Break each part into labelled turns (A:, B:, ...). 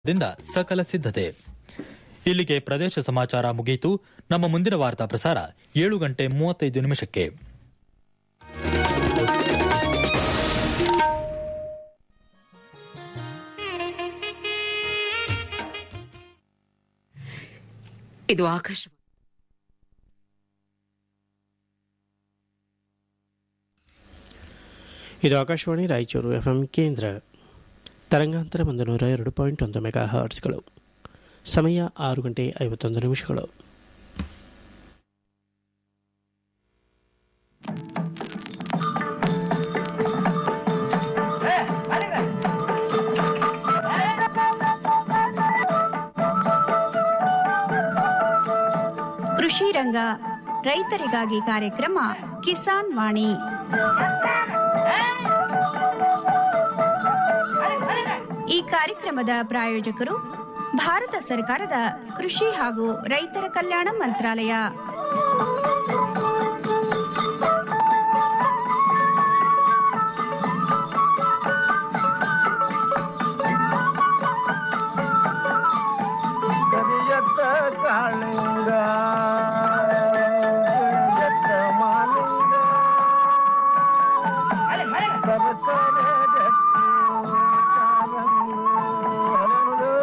A: ದಿಂದ ಸಕಲ ಸಿದ್ಧತೆ ಇಲ್ಲಿಗೆ ಪ್ರದೇಶ ಸಮಾಚಾರ ಮುಗಿಯಿತು ನಮ್ಮ ಮುಂದಿನ ವಾರ್ತಾ ಪ್ರಸಾರ ಏಳು ಗಂಟೆ ಮೂವತ್ತೈದು ನಿಮಿಷಕ್ಕೆ
B: ಇದು ಆಕಾಶವಾಣಿ
C: ಇದು ಆಕಾಶವಾಣಿ ರಾಯಚೂರು ಎಫ್ಎಂ ಕೇಂದ್ರ ತರಂಗಾಂತರ ಒಂದು ನೂರ ಎರಡು ಪಾಯಿಂಟ್ ಒಂದು ಮೆಗಾ ಹರ್ಟ್ಸ್ಗಳು ಸಮಯ ಆರು ಗಂಟೆ ಐವತ್ತೊಂದು ನಿಮಿಷಗಳು
D: ಕೃಷಿ ರಂಗ ರೈತರಿಗಾಗಿ ಕಾರ್ಯಕ್ರಮ ಕಿಸಾನ್ ವಾಣಿ ಈ ಕಾರ್ಯಕ್ರಮದ ಪ್ರಾಯೋಜಕರು ಭಾರತ ಸರ್ಕಾರದ ಕೃಷಿ ಹಾಗೂ ರೈತರ ಕಲ್ಯಾಣ ಮಂತ್ರಾಲಯ
E: ಕರಿಯತ್ತ ಕಾಳಿಂಗ ಕರಿಯತ್ತ ಮಾಲಿಂಗ ಸರಸರ ಗಟ್ಟಿ ಕಾಲಂಗಿ ಹರಳು.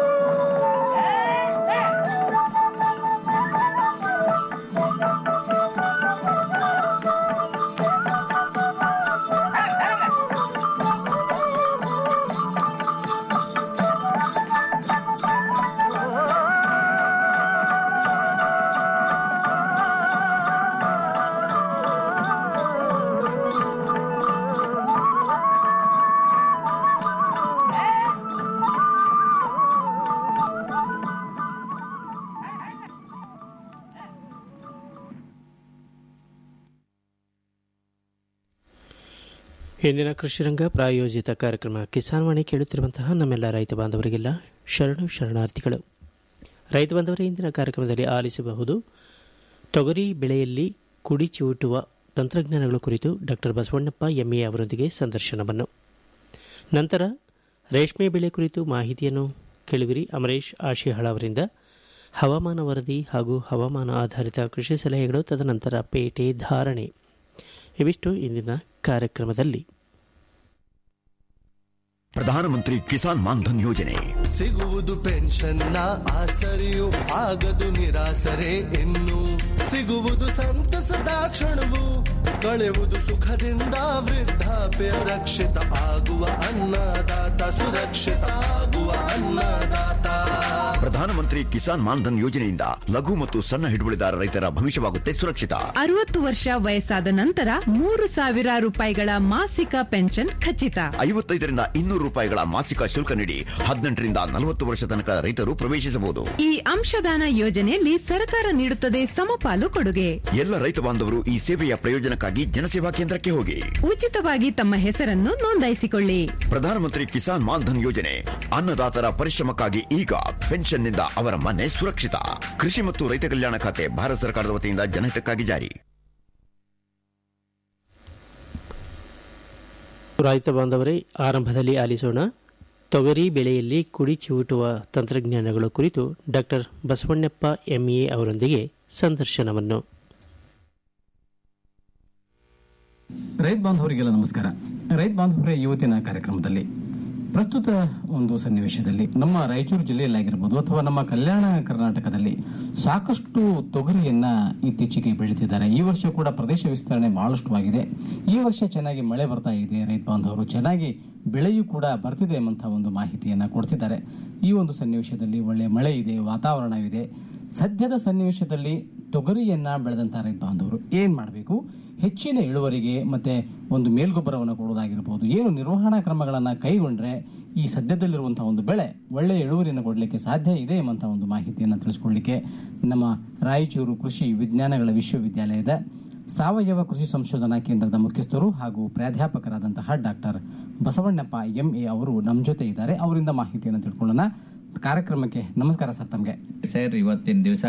C: ಇಂದಿನ ಕೃಷಿರಂಗ ಪ್ರಾಯೋಜಿತ ಕಾರ್ಯಕ್ರಮ ಕಿಸಾನ್ ವಾಣಿ ಕೇಳುತ್ತಿರುವಂತಹ ನಮ್ಮೆಲ್ಲ ರೈತ ಬಾಂಧವರಿಗೆಲ್ಲ ಶರಣು ಶರಣಾರ್ಥಿಗಳು ರೈತ ಬಾಂಧವರೇ ಇಂದಿನ ಕಾರ್ಯಕ್ರಮದಲ್ಲಿ ಆಲಿಸಬಹುದು ತೊಗರಿ ಬೆಳೆಯಲ್ಲಿ ಕುಡಿ ಚಿವುಟುವ ತಂತ್ರಜ್ಞಾನಗಳ ಕುರಿತು ಡಾಕ್ಟರ್ ಬಸವಣ್ಣಪ್ಪ ಎಂಎ ಅವರೊಂದಿಗೆ ಸಂದರ್ಶನವನ್ನು ನಂತರ ರೇಷ್ಮೆ ಬೆಳೆ ಕುರಿತು ಮಾಹಿತಿಯನ್ನು ಕೇಳುವಿರಿ ಅಮರೇಶ್ ಆಶಿಹಾಳ ಅವರಿಂದ ಹವಾಮಾನ ವರದಿ ಹಾಗೂ ಹವಾಮಾನ ಆಧಾರಿತ ಕೃಷಿ ಸಲಹೆಗಳು ತದನಂತರ ಪೇಟೆ ಧಾರಣೆ ಇವಿಷ್ಟು ಇಂದಿನ ಕಾರ್ಯಕ್ರಮದಲ್ಲಿ
F: ಪ್ರಧಾನಮಂತ್ರಿ ಕಿಸಾನ್ ಮಾನ್ಧನ್ ಯೋಜನೆ
G: ಸಿಗುವುದು ಪೆನ್ಷನ್ನ ಆಸರೆಯು ಆಗದು ನಿರಾಸರೆ ಇನ್ನು ಸಿಗುವುದು ಸಂತಸದ ಕ್ಷಣವು ಕಳೆವುದು ಸುಖದಿಂದ ವೃದ್ಧಾಪ್ಯ ರಕ್ಷಿತ ಆಗುವ ಅನ್ನದಾತ ಸುರಕ್ಷಿತ ಆಗುವ ಅನ್ನದಾತ
F: ಪ್ರಧಾನಮಂತ್ರಿ ಕಿಸಾನ್ ಮಾನ್ಧನ್ ಯೋಜನೆಯಿಂದ ಲಘು ಮತ್ತು ಸಣ್ಣ ಹಿಡುವಳಿದಾರ ರೈತರ ಭವಿಷ್ಯವಾಗುತ್ತೆ ಸುರಕ್ಷಿತ
B: ಅರವತ್ತು ವರ್ಷ ವಯಸ್ಸಾದ ನಂತರ ಮೂರು ಸಾವಿರ ರೂಪಾಯಿಗಳ ಮಾಸಿಕ ಪೆನ್ಷನ್ ಖಚಿತ
F: ಐವತ್ತೈದರಿಂದ ಇನ್ನೂರು ರೂಪಾಯಿಗಳ ಮಾಸಿಕ ಶುಲ್ಕ ನೀಡಿ ಹದಿನೆಂಟರಿಂದ ನಲವತ್ತು ವರ್ಷ ತನಕ ರೈತರು ಪ್ರವೇಶಿಸಬಹುದು
B: ಈ ಅಂಶದಾನ ಯೋಜನೆಯಲ್ಲಿ ಸರ್ಕಾರ ನೀಡುತ್ತದೆ ಸಮಪಾಲು ಕೊಡುಗೆ
F: ಎಲ್ಲ ರೈತ ಬಾಂಧವರು ಈ ಸೇವೆಯ ಪ್ರಯೋಜನಕ್ಕಾಗಿ ಜನಸೇವಾ ಕೇಂದ್ರಕ್ಕೆ ಹೋಗಿ
B: ಉಚಿತವಾಗಿ ತಮ್ಮ ಹೆಸರನ್ನು ನೋಂದಾಯಿಸಿಕೊಳ್ಳಿ
F: ಪ್ರಧಾನಮಂತ್ರಿ ಕಿಸಾನ್ ಮಾನ್ಧನ್ ಯೋಜನೆ ಅನ್ನದಾತರ ಪರಿಶ್ರಮಕ್ಕಾಗಿ ಈಗ ಪೆನ್ಷನ್ನಿಂದ ಅವರ ಮನೆ ಸುರಕ್ಷಿತ ಕೃಷಿ ಮತ್ತು ರೈತ ಕಲ್ಯಾಣ ಖಾತೆ ಭಾರತ ಸರ್ಕಾರದ ವತಿಯಿಂದ ಜನಹಿತಕ್ಕಾಗಿ ಜಾರಿ
C: ರೈತ ಬಾಂಧವರೇ ಆರಂಭದಲ್ಲಿ ಆಲಿಸೋಣ ತೊಗರಿ ಬೆಳೆಯಲ್ಲಿ ಕುಡಿ ಚಿವುಟುವ ತಂತ್ರಜ್ಞಾನಗಳ ಕುರಿತು ಡಾಕ್ಟರ್ ಬಸವಣ್ಣಪ್ಪ ಎಂಎ ಅವರೊಂದಿಗೆ ಸಂದರ್ಶನವನ್ನು
H: ರೈತ ಬಾಂಧವರಿಗೆಲ್ಲ ನಮಸ್ಕಾರ ರೈತ ಬಾಂಧವರೇ ಇವತ್ತಿನ ಕಾರ್ಯಕ್ರಮದಲ್ಲಿ ಪ್ರಸ್ತುತ ಒಂದು ಸನ್ನಿವೇಶದಲ್ಲಿ ನಮ್ಮ ರಾಯಚೂರು ಜಿಲ್ಲೆಯಲ್ಲಾಗಿರ್ಬೋದು ಅಥವಾ ನಮ್ಮ ಕಲ್ಯಾಣ ಕರ್ನಾಟಕದಲ್ಲಿ ಸಾಕಷ್ಟು ತೊಗರಿಯನ್ನ ಇತ್ತೀಚೆಗೆ ಬೆಳೀತಿದ್ದಾರೆ ಈ ವರ್ಷ ಕೂಡ ಪ್ರದೇಶ ವಿಸ್ತರಣೆ ಬಹಳಷ್ಟು ಆಗಿದೆ ಈ ವರ್ಷ ಚೆನ್ನಾಗಿ ಮಳೆ ಬರ್ತಾ ಇದೆ ರೈತ ಬಾಂಧವರು ಚೆನ್ನಾಗಿ ಬೆಳೆಯೂ ಕೂಡ ಬರ್ತಿದೆ ಎಂಬಂತಹ ಒಂದು ಮಾಹಿತಿಯನ್ನ ಕೊಡ್ತಿದ್ದಾರೆ ಈ ಒಂದು ಸನ್ನಿವೇಶದಲ್ಲಿ ಒಳ್ಳೆ ಮಳೆ ಇದೆ ವಾತಾವರಣವಿದೆ ಸದ್ಯದ ಸನ್ನಿವೇಶದಲ್ಲಿ ತೊಗರಿಯನ್ನ ಬೆಳೆದಂತ ರೈತ ಬಾಂಧವರು ಏನ್ ಮಾಡಬೇಕು ಹೆಚ್ಚಿನ ಇಳುವರಿಗೆ ಮತ್ತೆ ಒಂದು ಮೇಲ್ಗೊಬ್ಬರವನ್ನು ಕೊಡೋದಾಗಿರ್ಬೋದು ಏನು ನಿರ್ವಹಣಾ ಕ್ರಮಗಳನ್ನು ಕೈಗೊಂಡ್ರೆ ಈ ಸದ್ಯದಲ್ಲಿರುವಂತಹ ಒಂದು ಬೆಳೆ ಒಳ್ಳೆಯ ಇಳುವರಿಯನ್ನು ಕೊಡಲಿಕ್ಕೆ ಸಾಧ್ಯ ಇದೆ ಎಂಬಂತಹ ಒಂದು ಮಾಹಿತಿಯನ್ನು ತಿಳಿಸ್ಕೊಳ್ಳಿಕ್ಕೆ ನಮ್ಮ ರಾಯಚೂರು ಕೃಷಿ ವಿಜ್ಞಾನಗಳ ವಿಶ್ವವಿದ್ಯಾಲಯದ ಸಾವಯವ ಕೃಷಿ ಸಂಶೋಧನಾ ಕೇಂದ್ರದ ಮುಖ್ಯಸ್ಥರು ಹಾಗೂ ಪ್ರಾಧ್ಯಾಪಕರಾದಂತಹ ಡಾಕ್ಟರ್ ಬಸವಣ್ಣಪ್ಪ ಎಂಎ ಅವರು ನಮ್ಮ ಜೊತೆ ಇದ್ದಾರೆ ಅವರಿಂದ ಮಾಹಿತಿಯನ್ನು ತಿಳ್ಕೊಳ್ಳೋಣ ಕಾರ್ಯಕ್ರಮಕ್ಕೆ ನಮಸ್ಕಾರ ಸರ್ ತಮಗೆ
I: ಸರ್ ಇವತ್ತಿನ ದಿವಸ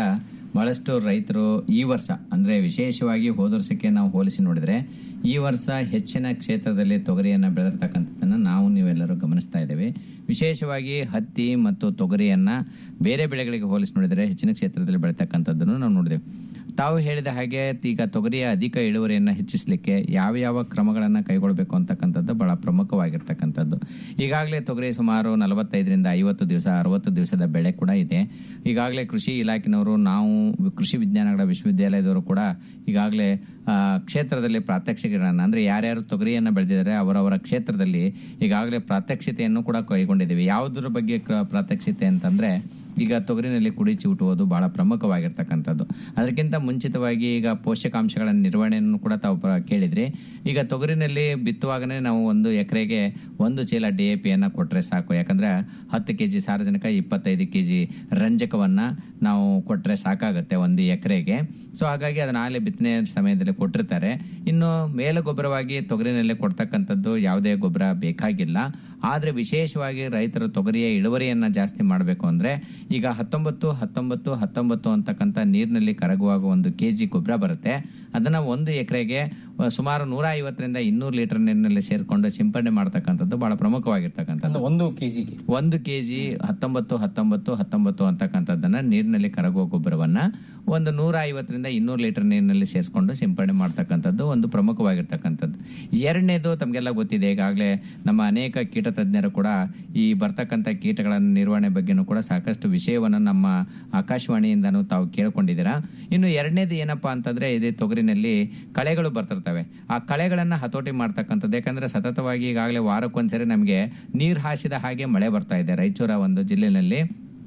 I: ಬಹಳಷ್ಟು ರೈತರು ಈ ವರ್ಷ ಅಂದ್ರೆ ವಿಶೇಷವಾಗಿ ಹೋದ ವರ್ಷಕ್ಕೆ ನಾವು ಹೋಲಿಸಿ ನೋಡಿದ್ರೆ ಈ ವರ್ಷ ಹೆಚ್ಚಿನ ಕ್ಷೇತ್ರದಲ್ಲಿ ತೊಗರಿಯನ್ನ ಬೆಳೆದಿರ್ತಕ್ಕಂಥದ್ದನ್ನ ನಾವು ನೀವೆಲ್ಲರೂ ಗಮನಿಸ್ತಾ ಇದ್ದೇವೆ ವಿಶೇಷವಾಗಿ ಹತ್ತಿ ಮತ್ತು ತೊಗರಿಯನ್ನ ಬೇರೆ ಬೆಳೆಗಳಿಗೆ ಹೋಲಿಸಿ ನೋಡಿದ್ರೆ ಹೆಚ್ಚಿನ ಕ್ಷೇತ್ರದಲ್ಲಿ ಬೆಳೀತಕ್ಕಂಥದ್ದನ್ನು ನಾವು ನೋಡಿದೆವು ತಾವು ಹೇಳಿದ ಹಾಗೆ ಈಗ ತೊಗರಿಯ ಅಧಿಕ ಇಳುವರಿಯನ್ನು ಹೆಚ್ಚಿಸಲಿಕ್ಕೆ ಯಾವ ಯಾವ ಕ್ರಮಗಳನ್ನು ಕೈಗೊಳ್ಳಬೇಕು ಅಂತಕ್ಕಂಥದ್ದು ಬಹಳ ಪ್ರಮುಖವಾಗಿರ್ತಕ್ಕಂಥದ್ದು ಈಗಾಗಲೇ ತೊಗರಿ ಸುಮಾರು ನಲವತ್ತೈದರಿಂದ ಐವತ್ತು ದಿವಸ ಅರವತ್ತು ದಿವಸದ ಬೆಳೆ ಕೂಡ ಇದೆ ಈಗಾಗಲೇ ಕೃಷಿ ಇಲಾಖೆನವರು ನಾವು ಕೃಷಿ ವಿಜ್ಞಾನಗಳ ವಿಶ್ವವಿದ್ಯಾಲಯದವರು ಕೂಡ ಈಗಾಗಲೇ ಆ, ಕ್ಷೇತ್ರದಲ್ಲಿ ಪ್ರಾತ್ಯಕ್ಷಿಕೆಗಳನ್ನು ಅಂದ್ರೆ ಯಾರ್ಯಾರು ತೊಗರಿಯನ್ನು ಬೆಳೆದಿದ್ದಾರೆ ಅವರವರ ಕ್ಷೇತ್ರದಲ್ಲಿ ಈಗಾಗಲೇ ಪ್ರಾತ್ಯಕ್ಷಿತೆಯನ್ನು ಕೂಡ ಕೈಗೊಂಡಿದ್ದೀವಿ ಯಾವುದ್ರ ಬಗ್ಗೆ ಕ- ಪ್ರಾತ್ಯಕ್ಷಿತೆ ಅಂತಂದ್ರೆ ಈಗ ತೊಗರಿನಲ್ಲಿ ಕುಡಿ ಚಿವುಟುವುದು ಬಹಳ ಪ್ರಮುಖವಾಗಿರ್ತಕ್ಕಂಥದ್ದು ಅದಕ್ಕಿಂತ ಮುಂಚಿತವಾಗಿ ಈಗ ಪೋಷಕಾಂಶಗಳ ನಿರ್ವಹಣೆಯನ್ನು ಕೂಡ ತಾವು ಪ್ರ- ಕೇಳಿದ್ರಿ ಈಗ ತೊಗರಿನಲ್ಲಿ ಬಿತ್ತುವಾಗನೇ ನಾವು ಒಂದು ಎಕರೆಗೆ ಒಂದು ಚೀಲ ಡಿ ಎ ಪಿಯನ್ನು ಕೊಟ್ಟರೆ ಸಾಕು ಯಾಕಂದ್ರೆ ಹತ್ತು ಕೆ ಜಿ ಸಾರಜನಕ ಇಪ್ಪತ್ತೈದು ಕೆ ಜಿ ರಂಜಕವನ್ನು ನಾವು ಕೊಟ್ಟರೆ ಸಾಕಾಗುತ್ತೆ ಒಂದು ಎಕರೆಗೆ ಸೊ ಹಾಗಾಗಿ ಅದನ್ನ ಆಗಲೇ ಬಿತ್ತನೆ ಸಮಯದಲ್ಲಿ ಕೊಟ್ಟಿರ್ತಾರೆ ಇನ್ನು ಮೇಲು ಗೊಬ್ಬರವಾಗಿ ತೊಗರಿನಲ್ಲಿ ಕೊಡ್ತಕ್ಕಂಥದ್ದು ಯಾವುದೇ ಗೊಬ್ಬರ ಬೇಕಾಗಿಲ್ಲ ಆದರೆ ವಿಶೇಷವಾಗಿ ರೈತರು ತೊಗರಿಯ ಇಳುವರಿಯನ್ನ ಜಾಸ್ತಿ ಮಾಡಬೇಕು ಅಂದ್ರೆ ಈಗ ಹತ್ತೊಂಬತ್ತು ಹತ್ತೊಂಬತ್ತು ಹತ್ತೊಂಬತ್ತು ಅಂತಕ್ಕಂಥ ನೀರಿನಲ್ಲಿ ಕರಗುವಾಗ ಒಂದು ಕೆ ಜಿ ಗೊಬ್ಬರ ಬರುತ್ತೆ ಅದನ್ನ ಒಂದು ಎಕರೆಗೆ ಸುಮಾರು ನೂರ ಐವತ್ತರಿಂದ ಇನ್ನೂರು ಲೀಟರ್ ನೀರಿನಲ್ಲಿ ಸೇರಿಕೊಂಡು ಸಿಂಪಡಣೆ ಮಾಡ್ತಕ್ಕಂಥದ್ದು ಬಹಳ ಪ್ರಮುಖವಾಗಿರ್ತಕ್ಕಂಥದ್ದು
H: ಒಂದು ಕೆಜಿಗೆ
I: ಒಂದು ಕೆಜಿ ಹತ್ತೊಂಬತ್ತು ಹತ್ತೊಂಬತ್ತು ಹತ್ತೊಂಬತ್ತು ಅಂತಕ್ಕಂಥದ್ದನ್ನ ನೀರಿನಲ್ಲಿ ಕರಗುವ ಗೊಬ್ಬರವನ್ನ ಒಂದು ನೂರ ಐವತ್ತರಿಂದ ಇನ್ನೂರು ಲೀಟರ್ ನೀರಿನಲ್ಲಿ ಸೇರಿಸ್ಕೊಂಡು ಸಿಂಪಡಣೆ ಮಾಡ್ತಕ್ಕಂಥದ್ದು ಒಂದು ಪ್ರಮುಖವಾಗಿರ್ತಕ್ಕಂಥದ್ದು ಎರಡನೇದು ತಮಗೆಲ್ಲ ಗೊತ್ತಿದೆ ಈಗಾಗಲೇ ನಮ್ಮ ಅನೇಕ ಕೀಟ ತಜ್ಞರು ಕೂಡ ಈ ಬರ್ತಕ್ಕಂಥ ಕೀಟಗಳ ನಿರ್ವಹಣೆ ಬಗ್ಗೆನೂ ಕೂಡ ಸಾಕಷ್ಟು ವಿಷಯವನ್ನು ನಮ್ಮ ಆಕಾಶವಾಣಿಯಿಂದನೂ ತಾವು ಕೇಳ್ಕೊಂಡಿದ್ದೀರಾ ಇನ್ನು ಎರಡನೇದು ಏನಪ್ಪಾ ಅಂತಂದ್ರೆ ಇದೇ ತೊಗರಿನಲ್ಲಿ ಕಳೆಗಳು ಬರ್ತಿರ್ತವೆ ಆ ಕಳೆಗಳನ್ನ ಹತೋಟಿ ಮಾಡ್ತಕ್ಕಂಥದ್ದು ಯಾಕಂದ್ರೆ ಸತತವಾಗಿ ಈಗಾಗಲೇ ವಾರಕ್ಕೊಂದ್ಸರಿ ನಮಗೆ ನೀರು ಹಾಸಿದ ಹಾಗೆ ಮಳೆ ಬರ್ತಾ ಇದೆ ರಾಯಚೂರ ಒಂದು ಜಿಲ್ಲೆನಲ್ಲಿ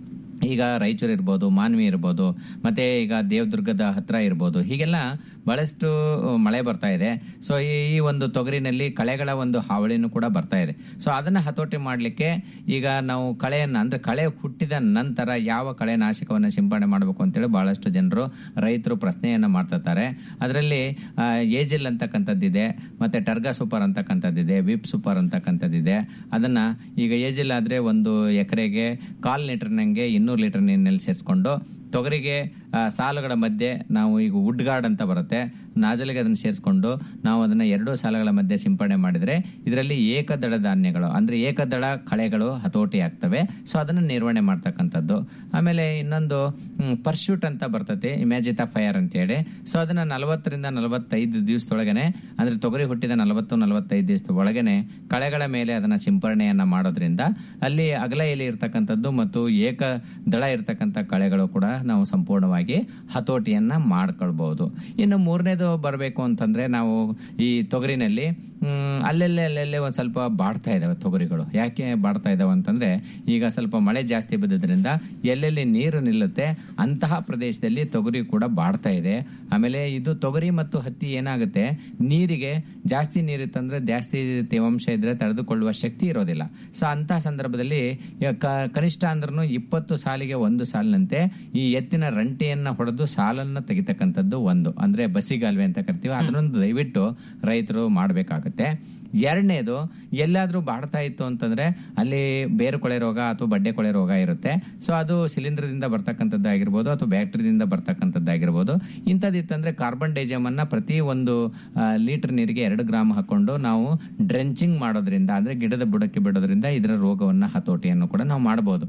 I: ಈಗ ರಾಯಚೂರು ಇರ್ಬೋದು ಮಾನ್ವಿ ಇರ್ಬೋದು ಮತ್ತೆ ಈಗ ದೇವದುರ್ಗದ ಹತ್ರ ಇರ್ಬೋದು ಹೀಗೆಲ್ಲ ಬಹಳಷ್ಟು ಮಳೆ ಬರ್ತಾ ಇದೆ ಸೊ ಈ ಈ ಒಂದು ತೊಗರಿನಲ್ಲಿ ಕಳೆಗಳ ಒಂದು ಹಾವಳಿನೂ ಕೂಡ ಬರ್ತಾ ಇದೆ ಸೊ ಅದನ್ನ ಹತೋಟಿ ಮಾಡಲಿಕ್ಕೆ ಈಗ ನಾವು ಕಳೆಯನ್ನ ಅಂದ್ರೆ ಕಳೆ ಹುಟ್ಟಿದ ನಂತರ ಯಾವ ಕಳೆ ನಾಶಕವನ್ನು ಸಿಂಪಡಣೆ ಮಾಡಬೇಕು ಅಂತೇಳಿ ಬಹಳಷ್ಟು ಜನರು ರೈತರು ಪ್ರಶ್ನೆಯನ್ನ ಮಾಡ್ತಿರ್ತಾರೆ ಅದರಲ್ಲಿ ಏಜಿಲ್ ಅಂತಕ್ಕಂಥದ್ದಿದೆ ಮತ್ತೆ ಟರ್ಗಾ ಸೂಪರ್ ಅಂತಕ್ಕಂಥದ್ದಿದೆ ವಿಪ್ ಸೂಪರ್ ಅಂತಕ್ಕಂಥದ್ದಿದೆ ಅದನ್ನ ಈಗ ಏಜಿಲ್ ಆದ್ರೆ ಒಂದು ಎಕರೆಗೆ ಕಾಲ್ ಲೀಟರ್ನಂಗೆ ಇನ್ನೂರು ಲೀಟರ್ ನೀರಿನಲ್ಲಿ ಸೇರಿಸ್ಕೊಂಡು ತೊಗರಿಗೆ ಆ, ಸಾಲುಗಳ ಮಧ್ಯೆ ನಾವು ಈಗ ವುಡ್ ಗಾರ್ಡ್ ಅಂತ ಬರುತ್ತೆ ನಾಜಲಿಗೆ ಅದನ್ನು ಸೇರಿಸ್ಕೊಂಡು ನಾವು ಅದನ್ನ ಎರಡು ಸಾಲುಗಳ ಮಧ್ಯೆ ಸಿಂಪಡಣೆ ಮಾಡಿದ್ರೆ ಇದರಲ್ಲಿ ಏಕದಳ ಧಾನ್ಯಗಳು ಅಂದ್ರೆ ಏಕದಳ ಕಳೆಗಳು ಹತೋಟಿ ಆಗ್ತವೆ ಸೊ ಅದನ್ನ ನಿರ್ವಹಣೆ ಮಾಡ್ತಕ್ಕಂಥದ್ದು ಆಮೇಲೆ ಇನ್ನೊಂದು ಪರ್ಶೂಟ್ ಅಂತ ಬರ್ತದೆ ಇಮ್ಯಾಜಿತಾ ಫೈರ್ ಅಂತ ಹೇಳಿ ಸೊ ಅದನ್ನ ನಲವತ್ತರಿಂದ ನಲವತ್ತೈದು ದಿವಸದೊಳಗನೆ ಅಂದ್ರೆ ತೊಗರಿ ಹುಟ್ಟಿದ ನಲವತ್ತು ನಲವತ್ತೈದು ದಿವಸದ ಒಳಗನೆ ಕಳೆಗಳ ಮೇಲೆ ಅದನ್ನ ಸಿಂಪರಣೆಯನ್ನ ಮಾಡೋದ್ರಿಂದ ಅಲ್ಲಿ ಅಗಲ ಎಲೆ ಇರ್ತಕ್ಕಂಥದ್ದು ಮತ್ತು ಏಕ ದಳ ಇರ್ತಕ್ಕಂಥ ಕಳೆಗಳು ಕೂಡ ನಾವು ಸಂಪೂರ್ಣವಾಗಿ ಹತೋಟಿಯನ್ನ ಮಾಡ್ಕೊಳ್ಬಹುದು ಇನ್ನು ಮೂರನೇದು ಬರಬೇಕು ಅಂತಂದ್ರೆ ನಾವು ಈ ತೊಗರಿನಲ್ಲಿ ಹ್ಮ್, ಅಲ್ಲೆಲ್ಲೇ ಅಲ್ಲೆಲ್ಲೇ ಒಂದ್ ಸ್ವಲ್ಪ ಬಾಡ್ತಾ ಇದಾವೆ ತೊಗರಿಗಳು ಯಾಕೆ ಬಾಡ್ತಾ ಇದಾವೆ ಅಂತಂದ್ರೆ ಈಗ ಸ್ವಲ್ಪ ಮಳೆ ಜಾಸ್ತಿ ಬಿದ್ದದ್ರಿಂದ ಎಲ್ಲೆಲ್ಲಿ ನೀರು ನಿಲ್ಲುತ್ತೆ ಅಂತಹ ಪ್ರದೇಶದಲ್ಲಿ ತೊಗರಿ ಕೂಡ ಬಾಡ್ತಾ ಇದೆ ಆಮೇಲೆ ಇದು ತೊಗರಿ ಮತ್ತು ಹತ್ತಿ ಏನಾಗುತ್ತೆ ನೀರಿಗೆ ಜಾಸ್ತಿ ನೀರಿತ್ತಂದ್ರೆ ಜಾಸ್ತಿ ತೇವಾಂಶ ಇದ್ರೆ ತಡೆದುಕೊಳ್ಳುವ ಶಕ್ತಿ ಇರೋದಿಲ್ಲ ಸೊ ಅಂತಹ ಸಂದರ್ಭದಲ್ಲಿ ಈಗ ಕ- ಕನಿಷ್ಠ ಅಂದ್ರೂ ಇಪ್ಪತ್ತು ಸಾಲಿಗೆ ಒಂದು ಸಾಲಿನಂತೆ ಈ ಎತ್ತಿನ ರಂಟೆಯನ್ನ ಹೊಡೆದು ಸಾಲನ್ನ ತೆಗಿತಕ್ಕಂಥದ್ದು ಒಂದು ಅಂದ್ರೆ ಬಸಿಗಾಲ್ವೆ ಅಂತ ಕರಿತೀವಿ ಅದನ್ನೊಂದು ದಯವಿಟ್ಟು ರೈತರು ಮಾಡಬೇಕಾಗುತ್ತೆ ಎರಡನೇದು ಎಲ್ಲಾದ್ರೂ ಬಾಡ್ತಾ ಇತ್ತು ಅಂತಂದ್ರೆ ಅಲ್ಲಿ ಬೇರು ಕೊಳೆ ರೋಗ ಅಥವಾ ಬಡ್ಡೆ ಕೊಳೆ ರೋಗ ಇರುತ್ತೆ ಸೊ ಅದು ಶಿಲೀಂಧ್ರದಿಂದ ಬರ್ತಕ್ಕಂಥದ್ದು ಆಗಿರ್ಬೋದು ಅಥವಾ ಬ್ಯಾಕ್ಟೀರಿಯಿಂದ ಬರ್ತಕ್ಕಂಥದ್ದು ಆಗಿರ್ಬೋದು ಇಂಥದ್ದಿತ್ತಂದ್ರೆ ಕಾರ್ಬನ್ ಡೈಜಮ್ ಅನ್ನ ಪ್ರತಿ ಒಂದು ಲೀಟರ್ ನೀರಿಗೆ ಎರಡು ಗ್ರಾಮ್ ಹಾಕೊಂಡು ನಾವು ಡ್ರೆಂಚಿಂಗ್ ಮಾಡೋದ್ರಿಂದ ಅಂದ್ರೆ ಗಿಡದ ಬುಡಕ್ಕೆ ಬಿಡೋದ್ರಿಂದ ಇದರ ರೋಗವನ್ನ ಹತೋಟಿಯನ್ನು ಕೂಡ ನಾವು ಮಾಡಬಹುದು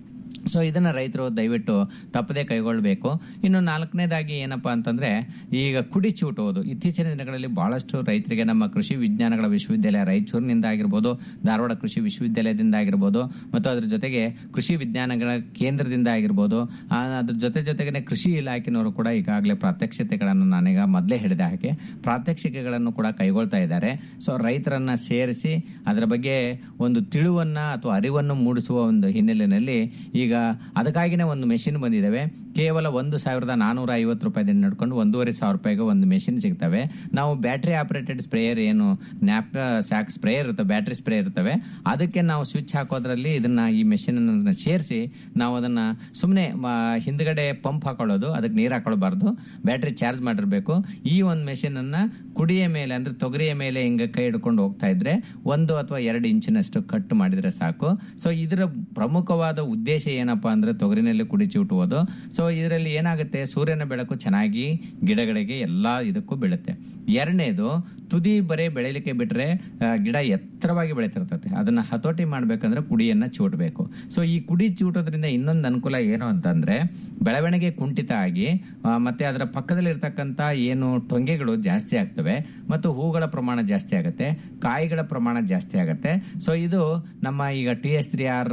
I: ಸೊ ಇದನ್ನ ರೈತರು ದಯವಿಟ್ಟು ತಪ್ಪದೆ ಕೈಗೊಳ್ಳಬೇಕು ಇನ್ನು ನಾಲ್ಕನೇದಾಗಿ ಏನಪ್ಪಾ ಅಂತಂದ್ರೆ ಈಗ ಕುಡಿ ಚೂಟುವುದು ಇತ್ತೀಚಿನ ದಿನಗಳಲ್ಲಿ ಬಹಳಷ್ಟು ರೈತರಿಗೆ ನಮ್ಮ ಕೃಷಿ ವಿಜ್ಞಾನಗಳ ವಿಶ್ವವಿದ್ಯಾಲಯ ರಾಯಚೂರಿನಿಂದ ಆಗಿರ್ಬೋದು ಧಾರವಾಡ ಕೃಷಿ ವಿಶ್ವವಿದ್ಯಾಲಯದಿಂದ ಆಗಿರ್ಬೋದು ಮತ್ತು ಅದ್ರ ಜೊತೆಗೆ ಕೃಷಿ ವಿಜ್ಞಾನಗಳ ಕೇಂದ್ರದಿಂದ ಆಗಿರ್ಬೋದು ಆ, ಅದ್ರ ಜೊತೆ ಜೊತೆಗೆ ಕೃಷಿ ಇಲಾಖೆನವರು ಕೂಡ ಈಗಾಗಲೇ ಪ್ರಾತ್ಯಕ್ಷಿತೆಗಳನ್ನು ನಾನೀಗ ಮೊದಲೇ ಹೇಳಿದ ಹಾಗೆ ಪ್ರಾತ್ಯಕ್ಷಿಕೆಗಳನ್ನು ಕೂಡ ಕೈಗೊಳ್ತಾ ಇದ್ದಾರೆ ಸೊ ರೈತರನ್ನ ಸೇರಿಸಿ ಅದರ ಬಗ್ಗೆ ಒಂದು ತಿಳುವನ್ನ ಅಥವಾ ಅರಿವನ್ನು ಮೂಡಿಸುವ ಒಂದು ಹಿನ್ನೆಲೆಯಲ್ಲಿ ಈಗ ಅದಕ್ಕಾಗಿನೇ ಒಂದು ಮೆಷಿನ್ ಬಂದಿದ್ದಾವೆ ಕೇವಲ ಒಂದು ಸಾವಿರದ ನಾನೂರ ಐವತ್ತು ರೂಪಾಯಿದಿಂದ ನಡ್ಕೊಂಡು ಒಂದೂವರೆ ಸಾವಿರ ರೂಪಾಯಿಗೆ ಒಂದು ಮೆಷಿನ್ ಸಿಗ್ತವೆ ನಾವು ಬ್ಯಾಟ್ರಿ ಆಪರೇಟೆಡ್ ಸ್ಪ್ರೇಯರ್ ಏನು ನ್ಯಾಪ್ ಸ್ಯಾಕ್ ಸ್ಪ್ರೇಯರ್ ಇರ್ತವೆ ಬ್ಯಾಟ್ರಿ ಸ್ಪ್ರೇ ಇರ್ತವೆ ಅದಕ್ಕೆ ನಾವು ಸ್ವಿಚ್ ಹಾಕೋದ್ರಲ್ಲಿ ಇದನ್ನ ಈ ಮೆಷಿನ್ ಅನ್ನ ಸೇರಿಸಿ ನಾವು ಅದನ್ನ ಸುಮ್ಮನೆ ಹಿಂದ್ಗಡೆ ಪಂಪ್ ಹಾಕೊಳ್ಳೋದು ಅದಕ್ಕೆ ನೀರು ಹಾಕೊಳ್ಬಾರ್ದು ಬ್ಯಾಟ್ರಿ ಚಾರ್ಜ್ ಮಾಡಿರ್ಬೇಕು ಈ ಒಂದು ಮೆಷಿನ್ ಅನ್ನ ಕುಡಿಯ ಮೇಲೆ ಅಂದ್ರೆ ತೊಗರಿಯ ಮೇಲೆ ಹಿಂಗ ಕೈ ಹಿಡ್ಕೊಂಡು ಹೋಗ್ತಾ ಇದ್ರೆ ಒಂದು ಅಥವಾ ಎರಡು ಇಂಚಿನಷ್ಟು ಕಟ್ ಮಾಡಿದ್ರೆ ಸಾಕು ಸೊ ಇದರ ಪ್ರಮುಖವಾದ ಉದ್ದೇಶ ಏನಪ್ಪಾ ಅಂದ್ರೆ ತೊಗರಿನಲ್ಲಿ ಕುಡಿ ಚಿವುಟುವುದು ಸೊ ಇದರಲ್ಲಿ ಏನಾಗುತ್ತೆ ಸೂರ್ಯನ ಬೆಳಕು ಚೆನ್ನಾಗಿ ಗಿಡಗಳಿಗೆ ಎಲ್ಲಾ ಇದಕ್ಕೂ ಬೀಳುತ್ತೆ ಎರಡನೇದು ತುದಿ ಬರೇ ಬೆಳಿಲಿಕ್ಕೆ ಬಿಟ್ರೆ ಆ, ಗಿಡ ಎತ್ತರವಾಗಿ ಬೆಳಿತಿರ್ತದೆ ಅದನ್ನ ಹತೋಟಿ ಮಾಡ್ಬೇಕಂದ್ರೆ ಕುಡಿಯನ್ನ ಚೂಟಬೇಕು ಸೊ ಈ ಕುಡಿ ಚೂಟೋದ್ರಿಂದ ಇನ್ನೊಂದು ಅನುಕೂಲ ಏನು ಅಂತಂದ್ರೆ ಬೆಳವಣಿಗೆ ಕುಂಠಿತ ಆಗಿ ಆ, ಮತ್ತೆ ಅದರ ಪಕ್ಕದಲ್ಲಿ ಇರ್ತಕ್ಕಂಥ ಏನು ಟೊಂಗೆಗಳು ಜಾಸ್ತಿ ಆಗ್ತವೆ ಮತ್ತು ಹೂಗಳ ಪ್ರಮಾಣ ಜಾಸ್ತಿ ಆಗುತ್ತೆ ಕಾಯಿಗಳ ಪ್ರಮಾಣ ಜಾಸ್ತಿ ಆಗುತ್ತೆ ಸೊ ಇದು ನಮ್ಮ ಈಗ ಟಿ ಎಸ್ ತ್ರೀ ಆರ್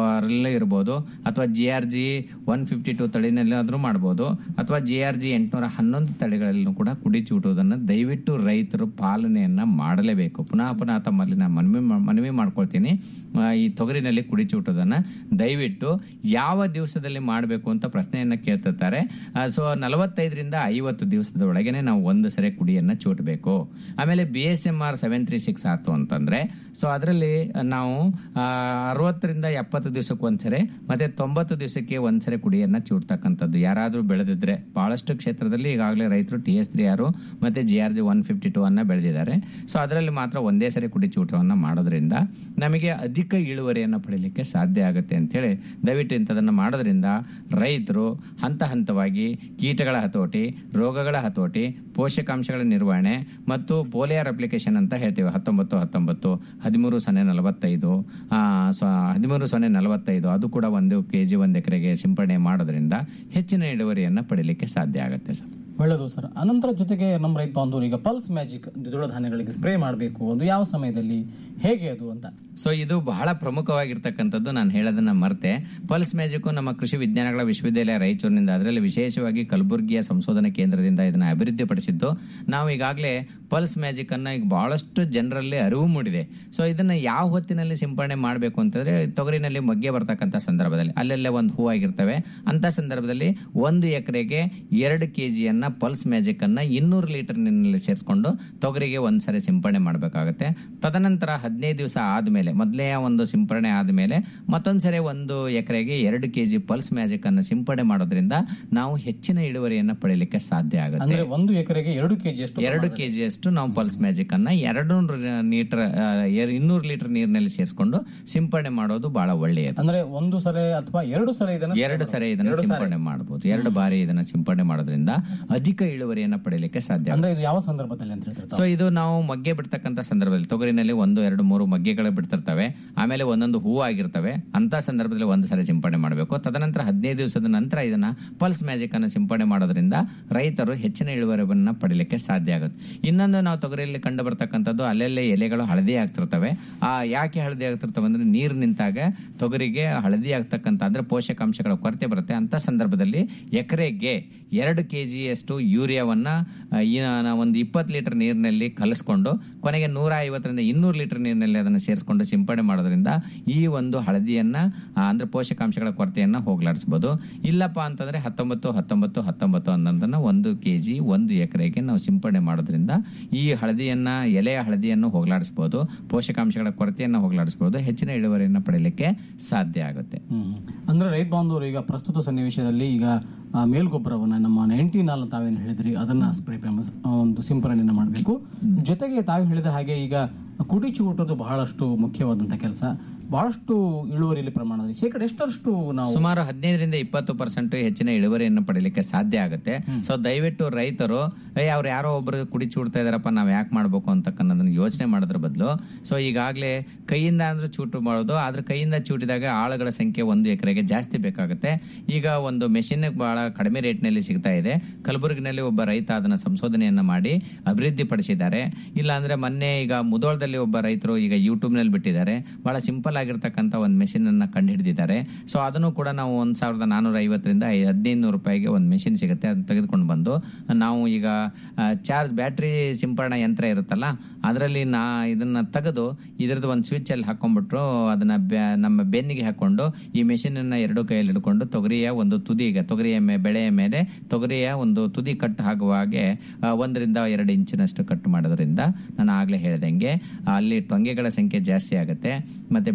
I: ಇರ್ಬೋದು ಅಥವಾ G R G one fifty two ತಳಿನಲ್ಲಾದ್ರೂ ಮಾಡ್ಬೋದು ಅಥವಾ ಜಿ ಆರ್ ಜಿ ಎಂಟುನೂರ ಹನ್ನೊಂದು ತಳಿಗಳಲ್ಲೂ ಕೂಡ ಕುಡಿ ಚೂಟುವುದನ್ನು ದಯವಿಟ್ಟು ರೈತರು ಪಾಲನೆಯನ್ನ ಮಾಡಲೇಬೇಕು ಪುನಃ ಪುನಃ ತಮ್ಮಲ್ಲಿ ನಾನು ಮನವಿ ಮಾ- ಮನವಿ ಮಾಡ್ಕೊಳ್ತೀನಿ ಆ, ಈ ತೊಗರಿನಲ್ಲಿ ಕುಡಿ ಚೂಟೋದನ್ನ ದಯವಿಟ್ಟು ಯಾವ ದಿವಸದಲ್ಲಿ ಮಾಡಬೇಕು ಅಂತ ಪ್ರಶ್ನೆಯನ್ನ ಕೇಳ್ತಿರ್ತಾರೆ ಸೊ ನಲವತ್ತೈದರಿಂದ ಐವತ್ತು ದಿವಸದ ಒಳಗೇನೆ ನಾವು ಒಂದು ಸರಿ ಕುಡಿಯನ್ನ ಚೂಟಬೇಕು ಆಮೇಲೆ B S M R seven three six ಆಯ್ತು ಅಂತಂದ್ರೆ ಸೊ ಅದರಲ್ಲಿ ನಾವು ಆ, ಅರವತ್ತರಿಂದ ಎಪ್ಪತ್ತು ದಿವಸಕ್ಕೆ ಒಂದ್ಸರಿ ಮತ್ತೆ ತೊಂಬತ್ತು ದಿವಸಕ್ಕೆ ಒಂದ್ಸರಿ ಕುಡಿಯನ್ನ ಚೂಡ್ತಕ್ಕಂಥದ್ದು ಯಾರಾದ್ರೂ ಬೆಳೆದಿದ್ರೆ ಬಹಳಷ್ಟು ಕ್ಷೇತ್ರದಲ್ಲಿ ಈಗಾಗಲೇ ರೈತರು ಟಿ ಎಸ್ ತ್ರೀ ಆರು ಮತ್ತೆ G R G one fifty two ಅನ್ನ ಬೆಳೆದಿದ್ದಾರೆ ಸೊ ಅದರಲ್ಲಿ ಮಾತ್ರ ಒಂದೇ ಸರಿ ಕುಡಿ ಚೂಟವನ್ನ ಮಾಡೋದ್ರಿಂದ ನಮಗೆ ಅಧಿಕ ಇಳುವರಿಯನ್ನು ಪಡೀಲಿಕ್ಕೆ ಸಾಧ್ಯ ಆಗುತ್ತೆ ಅಂತೇಳಿ ದಯವಿಟ್ಟು ಇಂಥದನ್ನ ಮಾಡೋದ್ರಿಂದ ರೈತರು ಹಂತ ಹಂತವಾಗಿ ಕೀಟಗಳ ಹತೋಟಿ ರೋಗಗಳ ಹತೋಟಿ ಪೋಷಕಾಂಶಗಳ ನಿರ್ವಹಣೆ ಮತ್ತು ಪೋಲಿಯರ್ ಅಪ್ಲಿಕೇಶನ್ ಅಂತ ಹೇಳ್ತೀವಿ ಹತ್ತೊಂಬತ್ತು ಹತ್ತೊಂಬತ್ತು ಹದಿಮೂರು ಸೊನ್ನೆ ನಲವತ್ತೈದು ಆ, ಸೊ ಹದಿಮೂರು ಸೊನ್ನೆ ನಲವತ್ತೈದು ಅದು ಕೂಡ ಒಂದು ಕೆ ಜಿ ಒಂದು ಎಕರೆಗೆ ಸಿಂಪಡಣೆ ಮಾಡೋದ್ರಿಂದ ಹೆಚ್ಚಿನ ಇಳುವರಿಯನ್ನು ಪಡೀಲಿಕ್ಕೆ ಸಾಧ್ಯ ಆಗುತ್ತೆ ಸರ್
H: ಒಳ್ಳೆಯದು ಸರ್ ಅನಂತರ ಜೊತೆಗೆ ನಮ್ಮ ರೈತ ಬಾಂಧವರು ಈಗ ಪಲ್ಸ್ ಮ್ಯಾಜಿಕ್ ದ್ವಿದಳ ಧಾನ್ಯಗಳಿಗೆ ಸ್ಪ್ರೇ ಮಾಡಬೇಕು ಅದು ಯಾವ ಸಮಯದಲ್ಲಿ ಹೇಗೆ ಅದು ಅಂತ
I: ಸೊ ಇದು ಬಹಳ ಪ್ರಮುಖವಾಗಿರ್ತಕ್ಕಂಥದ್ದು ನಾನು ಹೇಳೋದನ್ನ ಮರ್ತೆ ಪಲ್ಸ್ ಮ್ಯಾಜಿಕ್ ನಮ್ಮ ಕೃಷಿ ವಿಜ್ಞಾನಗಳ ವಿಶ್ವವಿದ್ಯಾಲಯ ರಾಯಚೂರಿನಿಂದ ಅದರಲ್ಲಿ ವಿಶೇಷವಾಗಿ ಕಲಬುರಗಿಯ ಸಂಶೋಧನಾ ಕೇಂದ್ರದಿಂದ ಇದನ್ನ ಅಭಿವೃದ್ಧಿಪಡಿಸಿದ್ದು ನಾವು ಈಗಾಗಲೇ ಪಲ್ಸ್ ಮ್ಯಾಜಿಕ್ ಅನ್ನ ಈಗ ಬಹಳಷ್ಟು ಜನರಲ್ಲಿ ಅರಿವು ಮೂಡಿದೆ ಸೊ ಇದನ್ನ ಯಾವ ಹೊತ್ತಿನಲ್ಲಿ ಸಿಂಪಡಣೆ ಮಾಡಬೇಕು ಅಂತಂದ್ರೆ ತೊಗರಿನಲ್ಲಿ ಮೊಗ್ಗೆ ಬರ್ತಕ್ಕಂಥ ಸಂದರ್ಭದಲ್ಲಿ ಅಲ್ಲೆಲ್ಲೇ ಒಂದು ಹೂ ಆಗಿರ್ತವೆ ಅಂತ ಸಂದರ್ಭದಲ್ಲಿ ಒಂದು ಎಕರೆಗೆ ಎರಡು ಕೆಜಿಯನ್ನ ಪಲ್ಸ್ ಮ್ಯಾಜಿಕ್ ಅನ್ನ ಇನ್ನೂರು ಲೀಟರ್ ನೀರಿನಲ್ಲಿ ಸೇರಿಸ್ಕೊಂಡು ತೊಗರಿಗೆ ಒಂದ್ಸರಿ ಸಿಂಪಡಣೆ ಮಾಡಬೇಕಾಗುತ್ತೆ ತದನಂತರ ಹದಿನೈದು ದಿವಸ ಆದ್ಮೇಲೆ ಮೊದಲೇ ಒಂದು ಸಿಂಪಡಣೆ ಆದ್ಮೇಲೆ ಮತ್ತೊಂದ್ಸರಿ ಒಂದು ಎಕರೆಗೆ ಎರಡು ಕೆಜಿ ಪಲ್ಸ್ ಮ್ಯಾಜಿಕ್ ಅನ್ನು ಸಿಂಪಡಣೆ ಮಾಡೋದ್ರಿಂದ ನಾವು ಹೆಚ್ಚಿನ ಇಳುವರಿಯನ್ನ ಪಡೀಲಿಕ್ಕೆ ಸಾಧ್ಯ ಆಗುತ್ತೆ
H: ಅಂದ್ರೆ ಒಂದು ಎಕರೆಗೆ ಎರಡು ಕೆಜಿ ಅಷ್ಟು
I: ಎರಡು ಕೆಜಿ ಅಷ್ಟು ನಾವು ಪಲ್ಸ್ ಮ್ಯಾಜಿಕ್ ಅನ್ನ ಎರಡು ಲೀಟರ್ ಇನ್ನೂರು ಲೀಟರ್ ನೀರಿನಲ್ಲಿ ಸೇರಿಸ್ಕೊಂಡು ಸಿಂಪಡಣೆ ಮಾಡೋದು ಬಹಳ ಒಳ್ಳೆಯದು
H: ಅಂದ್ರೆ ಒಂದು ಸಲ ಅಥವಾ ಎರಡು ಸಲ ಇದನ್ನ
I: ಎರಡು ಸರಿ ಇದನ್ನ ಸಿಂಪಡಣೆ ಮಾಡಬಹುದು ಎರಡು ಬಾರಿ ಇದನ್ನ ಸಿಂಪಡಣೆ ಮಾಡೋದ್ರಿಂದ ಅಧಿಕ ಇಳುವರಿಯನ್ನ ಪಡೀಲಿಕ್ಕೆ ಸಾಧ್ಯ
H: ಅಂದ್ರೆ ಇದು ಯಾವ ಸಂದರ್ಭದಲ್ಲಿ ಅಂತ ಹೇಳ್ತಾರೆ
I: ಸೊ ಇದು ನಾವು ಮಗ್ಗೆ ಬಿಡ್ತಕ್ಕಂಥ ಸಂದರ್ಭದಲ್ಲಿ ತೊಗರಿನಲ್ಲಿ ಒಂದು ಎರಡು ಮೂರು ಮಗ್ಗೆಗಳು ಬಿಡ್ತಿರ್ತವೆ ಆಮೇಲೆ ಒಂದೊಂದು ಹೂ ಆಗಿರ್ತವೆ ಅಂತ ಸಂದರ್ಭದಲ್ಲಿ ಒಂದು ಸರಿ ಸಿಂಪಡಣೆ ಮಾಡಬೇಕು ತದನಂತರ ಹದಿನೈದು ದಿವಸದ ನಂತರ ಇದನ್ನ ಪಲ್ಸ್ ಮ್ಯಾಜಿಕ್ ಅನ್ನು ಸಿಂಪಡಣೆ ಮಾಡೋದ್ರಿಂದ ರೈತರು ಹೆಚ್ಚಿನ ಇಳುವರಿಯನ್ನ ಪಡೀಲಿಕ್ಕೆ ಸಾಧ್ಯ ಆಗುತ್ತೆ ಇನ್ನೊಂದು ನಾವು ತೊಗರಿಯಲ್ಲಿ ಕಂಡು ಬರ್ತಕ್ಕಂಥದ್ದು ಅಲ್ಲೆಲ್ಲೇ ಎಲೆಗಳು ಹಳದಿ ಆಗ್ತಿರ್ತವೆ ಆ ಯಾಕೆ ಹಳದಿ ಆಗ್ತಿರ್ತವೆ ಅಂದ್ರೆ ನೀರು ನಿಂತಾಗ ತೊಗರಿಗೆ ಹಳದಿ ಆಗ್ತಕ್ಕಂಥ ಅಂದ್ರೆ ಪೋಷಕಾಂಶಗಳ ಕೊರತೆ ಬರುತ್ತೆ ಅಂತ ಸಂದರ್ಭದಲ್ಲಿ ಎಕರೆಗೆ ಎರಡು ಕೆ ಜಿಯಷ್ಟು ಯೂರಿಯಾವನ್ನ ಆ, ಈ ನಾ- ಒಂದು ಇಪ್ಪತ್ತು ಲೀಟರ್ ನೀರಿನಲ್ಲಿ ಕಲಿಸ್ಕೊಂಡು ಕೊನೆಗೆ ನೂರ ಐವತ್ತರಿಂದ ಇನ್ನೂರು ಲೀಟರ್ ನೀರಿನಲ್ಲಿ ಅದನ್ನು ಸೇರಿಸ್ಕೊಂಡು ಸಿಂಪಡಣೆ ಮಾಡೋದ್ರಿಂದ ಈ ಒಂದು ಹಳದಿಯನ್ನ ಆ, ಅಂದ್ರೆ ಪೋಷಕಾಂಶಗಳ ಕೊರತೆಯನ್ನ ಹೋಗ್ಲಾಡಿಸ್ಬೋದು ಇಲ್ಲಪ್ಪ ಅಂತಂದ್ರೆ ಹತ್ತೊಂಬತ್ತು ಹತ್ತೊಂಬತ್ತು ಹತ್ತೊಂಬತ್ತು ಅನ್ನೋದನ್ನ ಒಂದು ಕೆ ಜಿ ಒಂದು ಎಕರೆಗೆ ನಾವು ಸಿಂಪಡಣೆ ಮಾಡೋದ್ರಿಂದ ಈ ಹಳದಿಯನ್ನ ಎಲೆಯ ಹಳದಿಯನ್ನು ಹೋಗ್ಲಾಡಿಸ್ಬೋದು ಪೋಷಕಾಂಶಗಳ ಕೊರತೆಯನ್ನ ಹೋಗ್ಲಾಡಿಸ್ಬೋದು ಹೆಚ್ಚಿನ ಇಳುವರಿಯನ್ನ ಪಡೀಲಿಕ್ಕೆ ಸಾಧ್ಯ ಆಗುತ್ತೆ
H: ಹ್ಮ್. ಅಂದ್ರೆ ರೈತ ಬಾಂಧವರು ಈಗ ಪ್ರಸ್ತುತ ಸನ್ನಿವೇಶದಲ್ಲಿ ಈಗ ಆ, ಮೇಲ್ಗೊಬ್ಬರವನ್ನ ನಮ್ಮ ನೈಂಟಿ ನಾಲ್ ತಾವೇನು ಹೇಳಿದ್ರಿ ಅದನ್ನ ಸ್ಪ್ರೇ ಒಂದು ಸಿಂಪರಣೆಯನ್ನ ಮಾಡಬೇಕು ಜೊತೆಗೆ ತಾವು ಹೇಳಿದ ಹಾಗೆ ಈಗ ಕುಡಿ ಚೂಟೋದು ಬಹಳಷ್ಟು ಮುಖ್ಯವಾದಂತ ಕೆಲಸ ಬಹಳಷ್ಟು ಇಳುವರಿಯಲ್ಲಿ ಪ್ರಮಾಣದಲ್ಲಿ ಶೇಕಡ ಎಷ್ಟರಷ್ಟು ನಾವು
I: ಸುಮಾರು ಹದಿನೈದರಿಂದ ಇಪ್ಪತ್ತು ಪರ್ಸೆಂಟ್ ಹೆಚ್ಚಿನ ಇಳುವರಿಯನ್ನು ಪಡೀಲಿಕ್ಕೆ ಸಾಧ್ಯ ಆಗುತ್ತೆ ಸೊ ದಯವಿಟ್ಟು ರೈತರು ಏ ಅವ್ರು ಯಾರೋ ಒಬ್ರು ಕುಡಿ ಚೂಡ್ತಾ ಇದಾರಪ್ಪ ನಾವ್ ಯಾಕೆ ಮಾಡ್ಬೇಕು ಅಂತಕ್ಕನ್ನೋದನ್ನ ಯೋಚನೆ ಮಾಡೋದ್ರ ಬದಲು ಸೊ ಈಗಾಗಲೇ ಕೈಯಿಂದ ಅಂದ್ರೆ ಚೂಟು ಮಾಡೋದು ಆದ್ರೆ ಕೈಯಿಂದ ಚೂಟಿದಾಗ ಆಳುಗಳ ಸಂಖ್ಯೆ ಒಂದು ಎಕರೆಗೆ ಜಾಸ್ತಿ ಬೇಕಾಗುತ್ತೆ ಈಗ ಒಂದು ಮೆಷಿನ್ ಬಹಳ ಕಡಿಮೆ ರೇಟ್ನಲ್ಲಿ ಸಿಗ್ತಾ ಇದೆ ಕಲಬುರಗಿನಲ್ಲಿ ಒಬ್ಬ ರೈತ ಅದನ್ನ ಸಂಶೋಧನೆಯನ್ನ ಮಾಡಿ ಅಭಿವೃದ್ಧಿ ಪಡಿಸಿದ್ದಾರೆ ಇಲ್ಲ ಅಂದ್ರೆ ಮೊನ್ನೆ ಈಗ ಮುದೋಳದಲ್ಲಿ ಒಬ್ಬ ರೈತರು ಈಗ ಯೂಟ್ಯೂಬ್ ನಲ್ಲಿ ಬಿಟ್ಟಿದ್ದಾರೆ ಬಹಳ ಸಿಂಪಲ್ ಆಗಿರ್ತಕ್ಕಂಥ ಒಂದು ಮೆಷಿನ್ ಅನ್ನ ಕಂಡುಹಿಡಿದಿದ್ದಾರೆ ಸೊ ಅದನ್ನು ಕೂಡ ನಾವು ಒಂದ್ ಸಾವಿರದ ನಾನೂರ ಐವತ್ತರಿಂದ ಹದಿನೈದು ನೂರು ರೂಪಾಯಿಗೆ ಒಂದು ಮೆಷಿನ್ ಸಿಗುತ್ತೆ ಅದನ್ನ ತೆಗೆದುಕೊಂಡು ಬಂದು ನಾವು ಈಗ ಚಾರ್ಜ್ ಬ್ಯಾಟ್ರಿ ಸಿಂಪರಣಾ ಯಂತ್ರ ಇರುತ್ತಲ್ಲ ಅದರಲ್ಲಿ ನಾ ಇದನ್ನ ತೆಗೆದು ಇದ್ರದ್ದು ಒಂದು ಸ್ವಿಚ್ ಅಲ್ಲಿ ಹಾಕೊಂಡ್ಬಿಟ್ರು ಅದನ್ನ ಬ್ಯಾ- ನಮ್ಮ ಬೆನ್ನಿಗೆ ಹಾಕೊಂಡು ಈ ಮೆಷಿನ್ ಅನ್ನ ಎರಡು ಕೈಯಲ್ಲಿ ಹಿಡ್ಕೊಂಡು ತೊಗರಿಯ ಒಂದು ತುದಿಗೆ ತೊಗರಿಯ ಮೇ ಬೆಳೆಯ ಮೇಲೆ ತೊಗರಿಯ ಒಂದು ತುದಿ ಕಟ್ ಆಗುವ ಹಾಗೆ ಆ, ಒಂದರಿಂದ ಎರಡು ಇಂಚಿನಷ್ಟು ಕಟ್ ಮಾಡೋದ್ರಿಂದ ನಾನು ಆಗ್ಲೇ ಹೇಳ್ದಂಗೆ ಅಲ್ಲಿ ಟೊಂಗೆಗಳ ಸಂಖ್ಯೆ ಜಾಸ್ತಿ ಆಗುತ್ತೆ ಮತ್ತೆ ಬೆಳೆ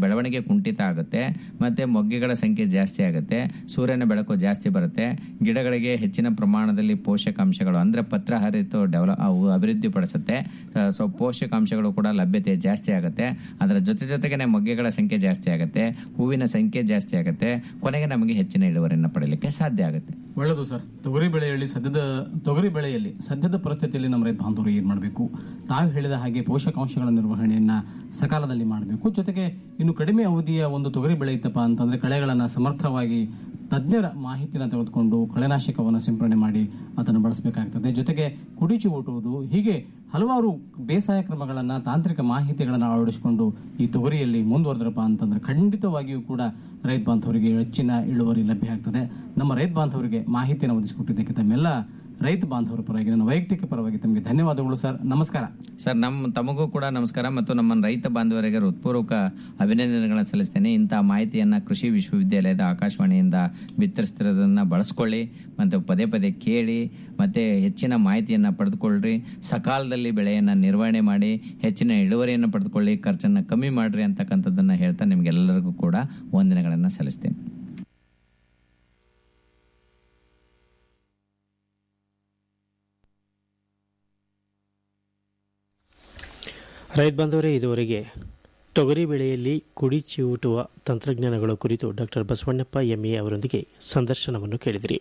I: ಬೆಳವಣಿಗೆ ಕುಂಠಿತ ಆಗುತ್ತೆ ಮತ್ತೆ ಮೊಗ್ಗೆಗಳ ಸಂಖ್ಯೆ ಜಾಸ್ತಿ ಆಗುತ್ತೆ ಸೂರ್ಯನ ಬೆಳಕು ಜಾಸ್ತಿ ಬರುತ್ತೆ ಗಿಡಗಳಿಗೆ ಹೆಚ್ಚಿನ ಪ್ರಮಾಣದಲ್ಲಿ ಪೋಷಕಾಂಶಗಳು ಅಂದ್ರೆ ಪತ್ರಹರಿತ ಡೆವಲಪ್ ಅವು ಅಭಿವೃದ್ಧಿ ಪಡಿಸುತ್ತೆ ಸೊ ಪೋಷಕಾಂಶಗಳು ಕೂಡ ಲಭ್ಯತೆ ಜಾಸ್ತಿ ಆಗುತ್ತೆ ಅದರ ಜೊತೆ ಜೊತೆಗೆ ಮೊಗ್ಗೆಗಳ ಸಂಖ್ಯೆ ಜಾಸ್ತಿ ಆಗುತ್ತೆ ಹೂವಿನ ಸಂಖ್ಯೆ ಜಾಸ್ತಿ ಆಗುತ್ತೆ ಕೊನೆಗೆ ನಮಗೆ ಹೆಚ್ಚಿನ ಇಳುವರಿಯನ್ನು ಪಡೆಯಲಿಕ್ಕೆ ಸಾಧ್ಯ ಆಗುತ್ತೆ
H: ಒಳ್ಳೆಯದು ಸರ್ ತೊಗರಿ ಬೆಳೆಯಲ್ಲಿ ಸದ್ಯದ ತೊಗರಿ ಬೆಳೆಯಲ್ಲಿ ಸದ್ಯದ ಪರಿಸ್ಥಿತಿಯಲ್ಲಿ ನಮ್ಮ ರೈತ ಬಾಂಧವರು ಏನು ಮಾಡಬೇಕು ತಾವು ಹೇಳಿದ ಹಾಗೆ ಪೋಷಕಾಂಶಗಳ ನಿರ್ವಹಣೆಯನ್ನ ಸಕಾಲದಲ್ಲಿ ಮಾಡಬೇಕು ಜೊತೆಗೆ ಇನ್ನು ಕಡಿಮೆ ಅವಧಿಯ ಒಂದು ತೊಗರಿ ಬೆಳೆ ಇತ್ತಪ್ಪ ಅಂತಂದ್ರೆ ಕಳೆಗಳನ್ನು ಸಮರ್ಥವಾಗಿ ತಜ್ಞರ ಮಾಹಿತಿನ ತೆಗೆದುಕೊಂಡು ಕಳೆನಾಶಕವನ್ನು ಸಿಂಪರಣೆ ಮಾಡಿ ಅದನ್ನು ಬಳಸಬೇಕಾಗ್ತದೆ ಜೊತೆಗೆ ಕುಡಿಚಿ ಓಟುವುದು ಹೀಗೆ ಹಲವಾರು ಬೇಸಾಯ ಕ್ರಮಗಳನ್ನು ತಾಂತ್ರಿಕ ಮಾಹಿತಿಗಳನ್ನು ಅಳವಡಿಸಿಕೊಂಡು ಈ ತೊಗರಿಯಲ್ಲಿ ಮುಂದುವರೆದ್ರಪ್ಪ ಅಂತಂದ್ರೆ ಖಂಡಿತವಾಗಿಯೂ ಕೂಡ ರೈತ ಬಾಂಧವರಿಗೆ ಹೆಚ್ಚಿನ ಇಳುವರಿ ಲಭ್ಯ ಆಗ್ತದೆ ನಮ್ಮ ರೈತ ಬಾಂಧವರಿಗೆ ಮಾಹಿತಿಯನ್ನು ಒದಗಿಸಿಕೊಟ್ಟಿದ್ದಕ್ಕೆ ತಮ್ಮೆಲ್ಲ ರೈತ ಬಾಂಧವರ ಪರವಾಗಿ ನನ್ನ ವೈಯಕ್ತಿಕ ಪರವಾಗಿ ತಮಗೆ ಧನ್ಯವಾದಗಳು ಸರ್ ನಮಸ್ಕಾರ
I: ಸರ್ ನಮ್ಮ ತಮಗೂ ಕೂಡ ನಮಸ್ಕಾರ ಮತ್ತು ನಮ್ಮ ರೈತ ಬಾಂಧವರಿಗೆ ಹೃತ್ಪೂರ್ವಕ ಅಭಿನಂದನೆಗಳನ್ನು ಸಲ್ಲಿಸ್ತೇನೆ ಇಂತಹ ಮಾಹಿತಿಯನ್ನ ಕೃಷಿ ವಿಶ್ವವಿದ್ಯಾಲಯದ ಆಕಾಶವಾಣಿಯಿಂದ ಬಿತ್ತರಿಸ್ತಿರೋದನ್ನ ಬಳಸ್ಕೊಳ್ಳಿ ಮತ್ತು ಪದೇ ಪದೇ ಕೇಳಿ ಮತ್ತೆ ಹೆಚ್ಚಿನ ಮಾಹಿತಿಯನ್ನ ಪಡೆದುಕೊಳ್ಳ್ರಿ ಸಕಾಲದಲ್ಲಿ ಬೆಳೆಯನ್ನ ನಿರ್ವಹಣೆ ಮಾಡಿ ಹೆಚ್ಚಿನ ಇಳುವರಿಯನ್ನು ಪಡೆದುಕೊಳ್ಳಿ ಖರ್ಚನ್ನ ಕಮ್ಮಿ ಮಾಡ್ರಿ ಅಂತಕ್ಕಂಥದ್ದನ್ನ ಹೇಳ್ತಾ ನಿಮ್ಗೆಲ್ಲರಿಗೂ ಕೂಡ ವಂದನೆಗಳನ್ನ ಸಲ್ಲಿಸ್ತೇನೆ
C: ರೈತ ಬಾಂಧವರೇ ಇದುವರೆಗೆ ತೊಗರಿ ಬೆಳೆಯಲ್ಲಿ ಕುಡಿ ಚಿವುಟುವ ತಂತ್ರಜ್ಞಾನಗಳ ಕುರಿತು ಡಾಕ್ಟರ್ ಬಸವಣ್ಣಪ್ಪ ಎಂಎ ಅವರೊಂದಿಗೆ ಸಂದರ್ಶನವನ್ನು ಕೇಳಿದಿರಿ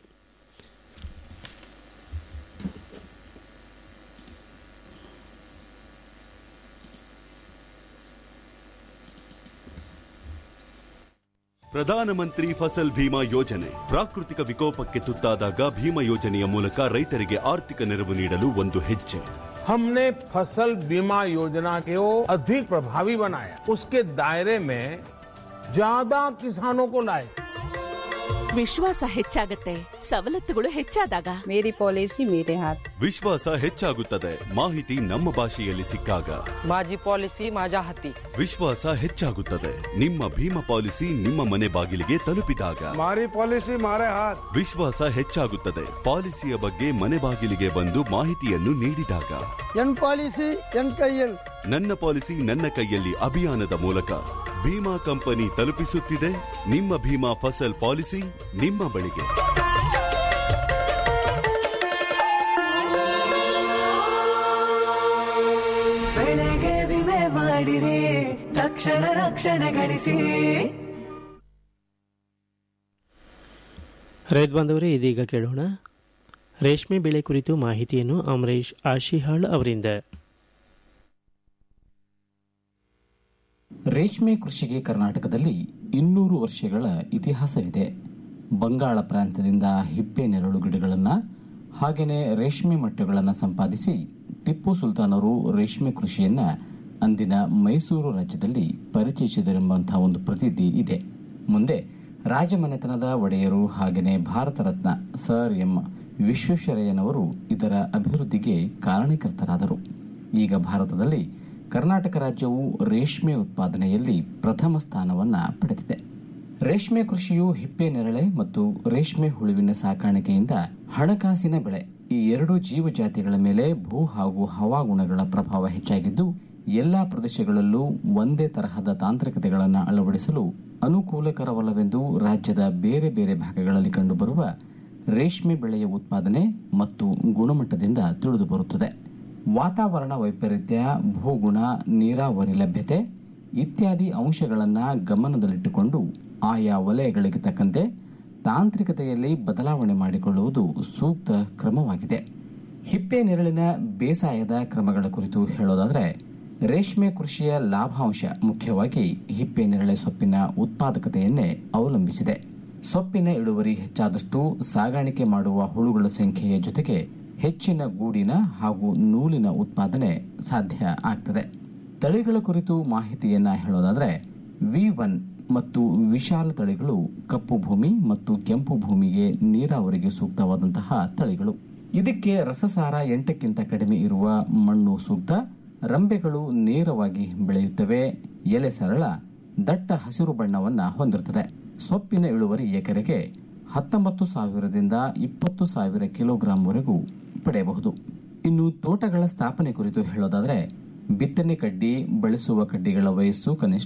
J: ಪ್ರಧಾನಮಂತ್ರಿ ಫಸಲ್ ಭೀಮಾ ಯೋಜನೆ ಪ್ರಾಕೃತಿಕ ವಿಕೋಪಕ್ಕೆ ತುತ್ತಾದಾಗ ಭೀಮಾ ಯೋಜನೆಯ ಮೂಲಕ ರೈತರಿಗೆ ಆರ್ಥಿಕ ನೆರವು ನೀಡಲು ಒಂದು ಹೆಜ್ಜೆ
K: हमने फसल बीमा योजना को अधिक प्रभावी बनाया उसके दायरे में ज्यादा किसानों को लाए
L: ವಿಶ್ವಾಸ ಹೆಚ್ಚಾಗತ್ತೆ ಸವಲತ್ತುಗಳು ಹೆಚ್ಚಾದಾಗ
M: ಮೇರಿ ಪಾಲಿಸಿ ಮೇರೆ ಹಾತ್
J: ವಿಶ್ವಾಸ ಹೆಚ್ಚಾಗುತ್ತದೆ ಮಾಹಿತಿ ನಮ್ಮ ಭಾಷೆಯಲ್ಲಿ ಸಿಕ್ಕಾಗ
N: माझी पॉलिसी माझ्या हाती
J: ವಿಶ್ವಾಸ ಹೆಚ್ಚಾಗುತ್ತದೆ ನಿಮ್ಮ ಭೀಮಾ ಪಾಲಿಸಿ ನಿಮ್ಮ ಮನೆ ಬಾಗಿಲಿಗೆ ತಲುಪಿದಾಗ
O: મારી પોલિસી મારે હાથ
J: ವಿಶ್ವಾಸ ಹೆಚ್ಚಾಗುತ್ತದೆ ಪಾಲಿಸಿಯ ಬಗ್ಗೆ ಮನೆ ಬಾಗಿಲಿಗೆ ಬಂದು ಮಾಹಿತಿಯನ್ನು ನೀಡಿದಾಗ
O: ಎನ್ ಪಾಲಿಸಿ ಎನ್ ಕೈಯಲ್
J: ನನ್ನ ಪಾಲಿಸಿ ನನ್ನ ಕೈಯಲ್ಲಿ ಅಭಿಯಾನದ ಮೂಲಕ ಭೀಮಾ ಕಂಪನಿ ತಲುಪಿಸುತ್ತಿದೆ ನಿಮ್ಮ ಭೀಮಾ ಫಸಲ್ ಪಾಲಿಸಿ ನಿಮ್ಮ ಬಳಿಗೆ
P: ಬೆಳೆಗೆ ವಿಮೆ ಮಾಡಿರಿ ತಕ್ಷಣ ರಕ್ಷಣೆ ಗಳಿಸಿ
C: ರೈತ ಬಾಂಧವರೇ ಇದೀಗ ಕೇಳೋಣ ರೇಷ್ಮೆ ಬೆಳೆ ಕುರಿತು ಮಾಹಿತಿಯನ್ನು ಅಮರೇಶ್ ಆಶಿಹಾಳ್ ಅವರಿಂದ
H: ರೇಷ್ಮೆ ಕೃಷಿಗೆ ಕರ್ನಾಟಕದಲ್ಲಿ ಇನ್ನೂರು ವರ್ಷಗಳ ಇತಿಹಾಸವಿದೆ ಬಂಗಾಳ ಪ್ರಾಂತ್ಯದಿಂದ ಹಿಪ್ಪೆ ನೆರಳು ಗಿಡಗಳನ್ನು ಹಾಗೆಯೇ ರೇಷ್ಮೆ ಮಟ್ಟಗಳನ್ನು ಸಂಪಾದಿಸಿ ಟಿಪ್ಪು ಸುಲ್ತಾನರು ರೇಷ್ಮೆ ಕೃಷಿಯನ್ನ ಅಂದಿನ ಮೈಸೂರು ರಾಜ್ಯದಲ್ಲಿ ಪರಿಚಯಿಸಿದರೆಂಬಂತಹ ಒಂದು ಪ್ರತೀತಿ ಇದೆ ಮುಂದೆ ರಾಜಮನೆತನದ ಒಡೆಯರು ಹಾಗೆಯೇ ಭಾರತ ರತ್ನ ಸರ್ ಎಂ ವಿಶ್ವೇಶ್ವರಯ್ಯನವರು ಇದರ ಅಭಿವೃದ್ಧಿಗೆ ಕಾರಣೀಕರ್ತರಾದರು ಈಗ ಭಾರತದಲ್ಲಿ ಕರ್ನಾಟಕ ರಾಜ್ಯವು ರೇಷ್ಮೆ ಉತ್ಪಾದನೆಯಲ್ಲಿ ಪ್ರಥಮ ಸ್ಥಾನವನ್ನ ಪಡೆದಿದೆ ರೇಷ್ಮೆ ಕೃಷಿಯು ಹಿಪ್ಪೆ ನೆರಳೆ ಮತ್ತು ರೇಷ್ಮೆ ಹುಳುವಿನ ಸಾಕಾಣಿಕೆಯಿಂದ ಹಣಕಾಸಿನ ಬೆಳೆ ಈ ಎರಡು ಜೀವಜಾತಿಗಳ ಮೇಲೆ ಭೂ ಹಾಗೂ ಹವಾಗುಣಗಳ ಪ್ರಭಾವ ಹೆಚ್ಚಾಗಿದ್ದು ಎಲ್ಲಾ ಪ್ರದೇಶಗಳಲ್ಲೂ ಒಂದೇ ತರಹದ ತಾಂತ್ರಿಕತೆಗಳನ್ನು ಅಳವಡಿಸಲು ಅನುಕೂಲಕರವಲ್ಲವೆಂದು ರಾಜ್ಯದ ಬೇರೆ ಬೇರೆ ಭಾಗಗಳಲ್ಲಿ ಕಂಡುಬರುವ ರೇಷ್ಮೆ ಬೆಳೆಯ ಉತ್ಪಾದನೆ ಮತ್ತು ಗುಣಮಟ್ಟದಿಂದ ತಿಳಿದುಬರುತ್ತದೆ ವಾತಾವರಣ ವೈಪರೀತ್ಯ ಭೂಗುಣ ನೀರಾವರಿ ಲಭ್ಯತೆ ಇತ್ಯಾದಿ ಅಂಶಗಳನ್ನು ಗಮನದಲ್ಲಿಟ್ಟುಕೊಂಡು ಆಯಾ ವಲಯಗಳಿಗೆ ತಕ್ಕಂತೆ ತಾಂತ್ರಿಕತೆಯಲ್ಲಿ ಬದಲಾವಣೆ ಮಾಡಿಕೊಳ್ಳುವುದು ಸೂಕ್ತ ಕ್ರಮವಾಗಿದೆ ಹಿಪ್ಪೆ ನೆರಳಿನ ಬೇಸಾಯದ ಕ್ರಮಗಳ ಕುರಿತು ಹೇಳೋದಾದರೆ ರೇಷ್ಮೆ ಕೃಷಿಯ ಲಾಭಾಂಶ ಮುಖ್ಯವಾಗಿ ಹಿಪ್ಪೆ ನೆರಳೆ ಸೊಪ್ಪಿನ ಉತ್ಪಾದಕತೆಯನ್ನೇ ಅವಲಂಬಿಸಿದೆ ಸೊಪ್ಪಿನ ಇಳುವರಿ ಹೆಚ್ಚಾದಷ್ಟು ಸಾಗಾಣಿಕೆ ಮಾಡುವ ಹುಳುಗಳ ಸಂಖ್ಯೆಯ ಜೊತೆಗೆ ಹೆಚ್ಚಿನ ಗೂಡಿನ ಹಾಗೂ ನೂಲಿನ ಉತ್ಪಾದನೆ ಸಾಧ್ಯ ಆಗ್ತದೆ ತಳಿಗಳ ಕುರಿತು ಮಾಹಿತಿಯನ್ನ ಹೇಳೋದಾದ್ರೆ ವಿ ಒನ್ ಮತ್ತು ವಿಶಾಲ ತಳಿಗಳು ಕಪ್ಪು ಭೂಮಿ ಮತ್ತು ಕೆಂಪು ಭೂಮಿಗೆ ನೀರಾವರಿಗೆ ಸೂಕ್ತವಾದಂತಹ ತಳಿಗಳು ಇದಕ್ಕೆ ರಸಸಾರ ಎಂಟಕ್ಕಿಂತ ಕಡಿಮೆ ಇರುವ ಮಣ್ಣು ಸೂಕ್ತ ರಂಬೆಗಳು ನೇರವಾಗಿ ಬೆಳೆಯುತ್ತವೆ ಎಲೆ ಸರಳ ದಟ್ಟ ಹಸಿರು ಬಣ್ಣವನ್ನ ಹೊಂದಿರುತ್ತದೆ ಸೊಪ್ಪಿನ ಇಳುವರಿ ಎಕರೆಗೆ ಹತ್ತೊಂಬತ್ತು ಸಾವಿರದಿಂದ ಇಪ್ಪತ್ತು ಸಾವಿರ ಕಿಲೋಗ್ರಾಂವರೆಗೂ ಪಡೆಯಬಹುದು ಇನ್ನು ತೋಟಗಳ ಸ್ಥಾಪನೆ ಕುರಿತು ಹೇಳೋದಾದ್ರೆ ಬಿತ್ತನೆ ಕಡ್ಡಿ ಬಳಸುವ ಕಡ್ಡಿಗಳ ವಯಸ್ಸು ಕನಿಷ್ಠ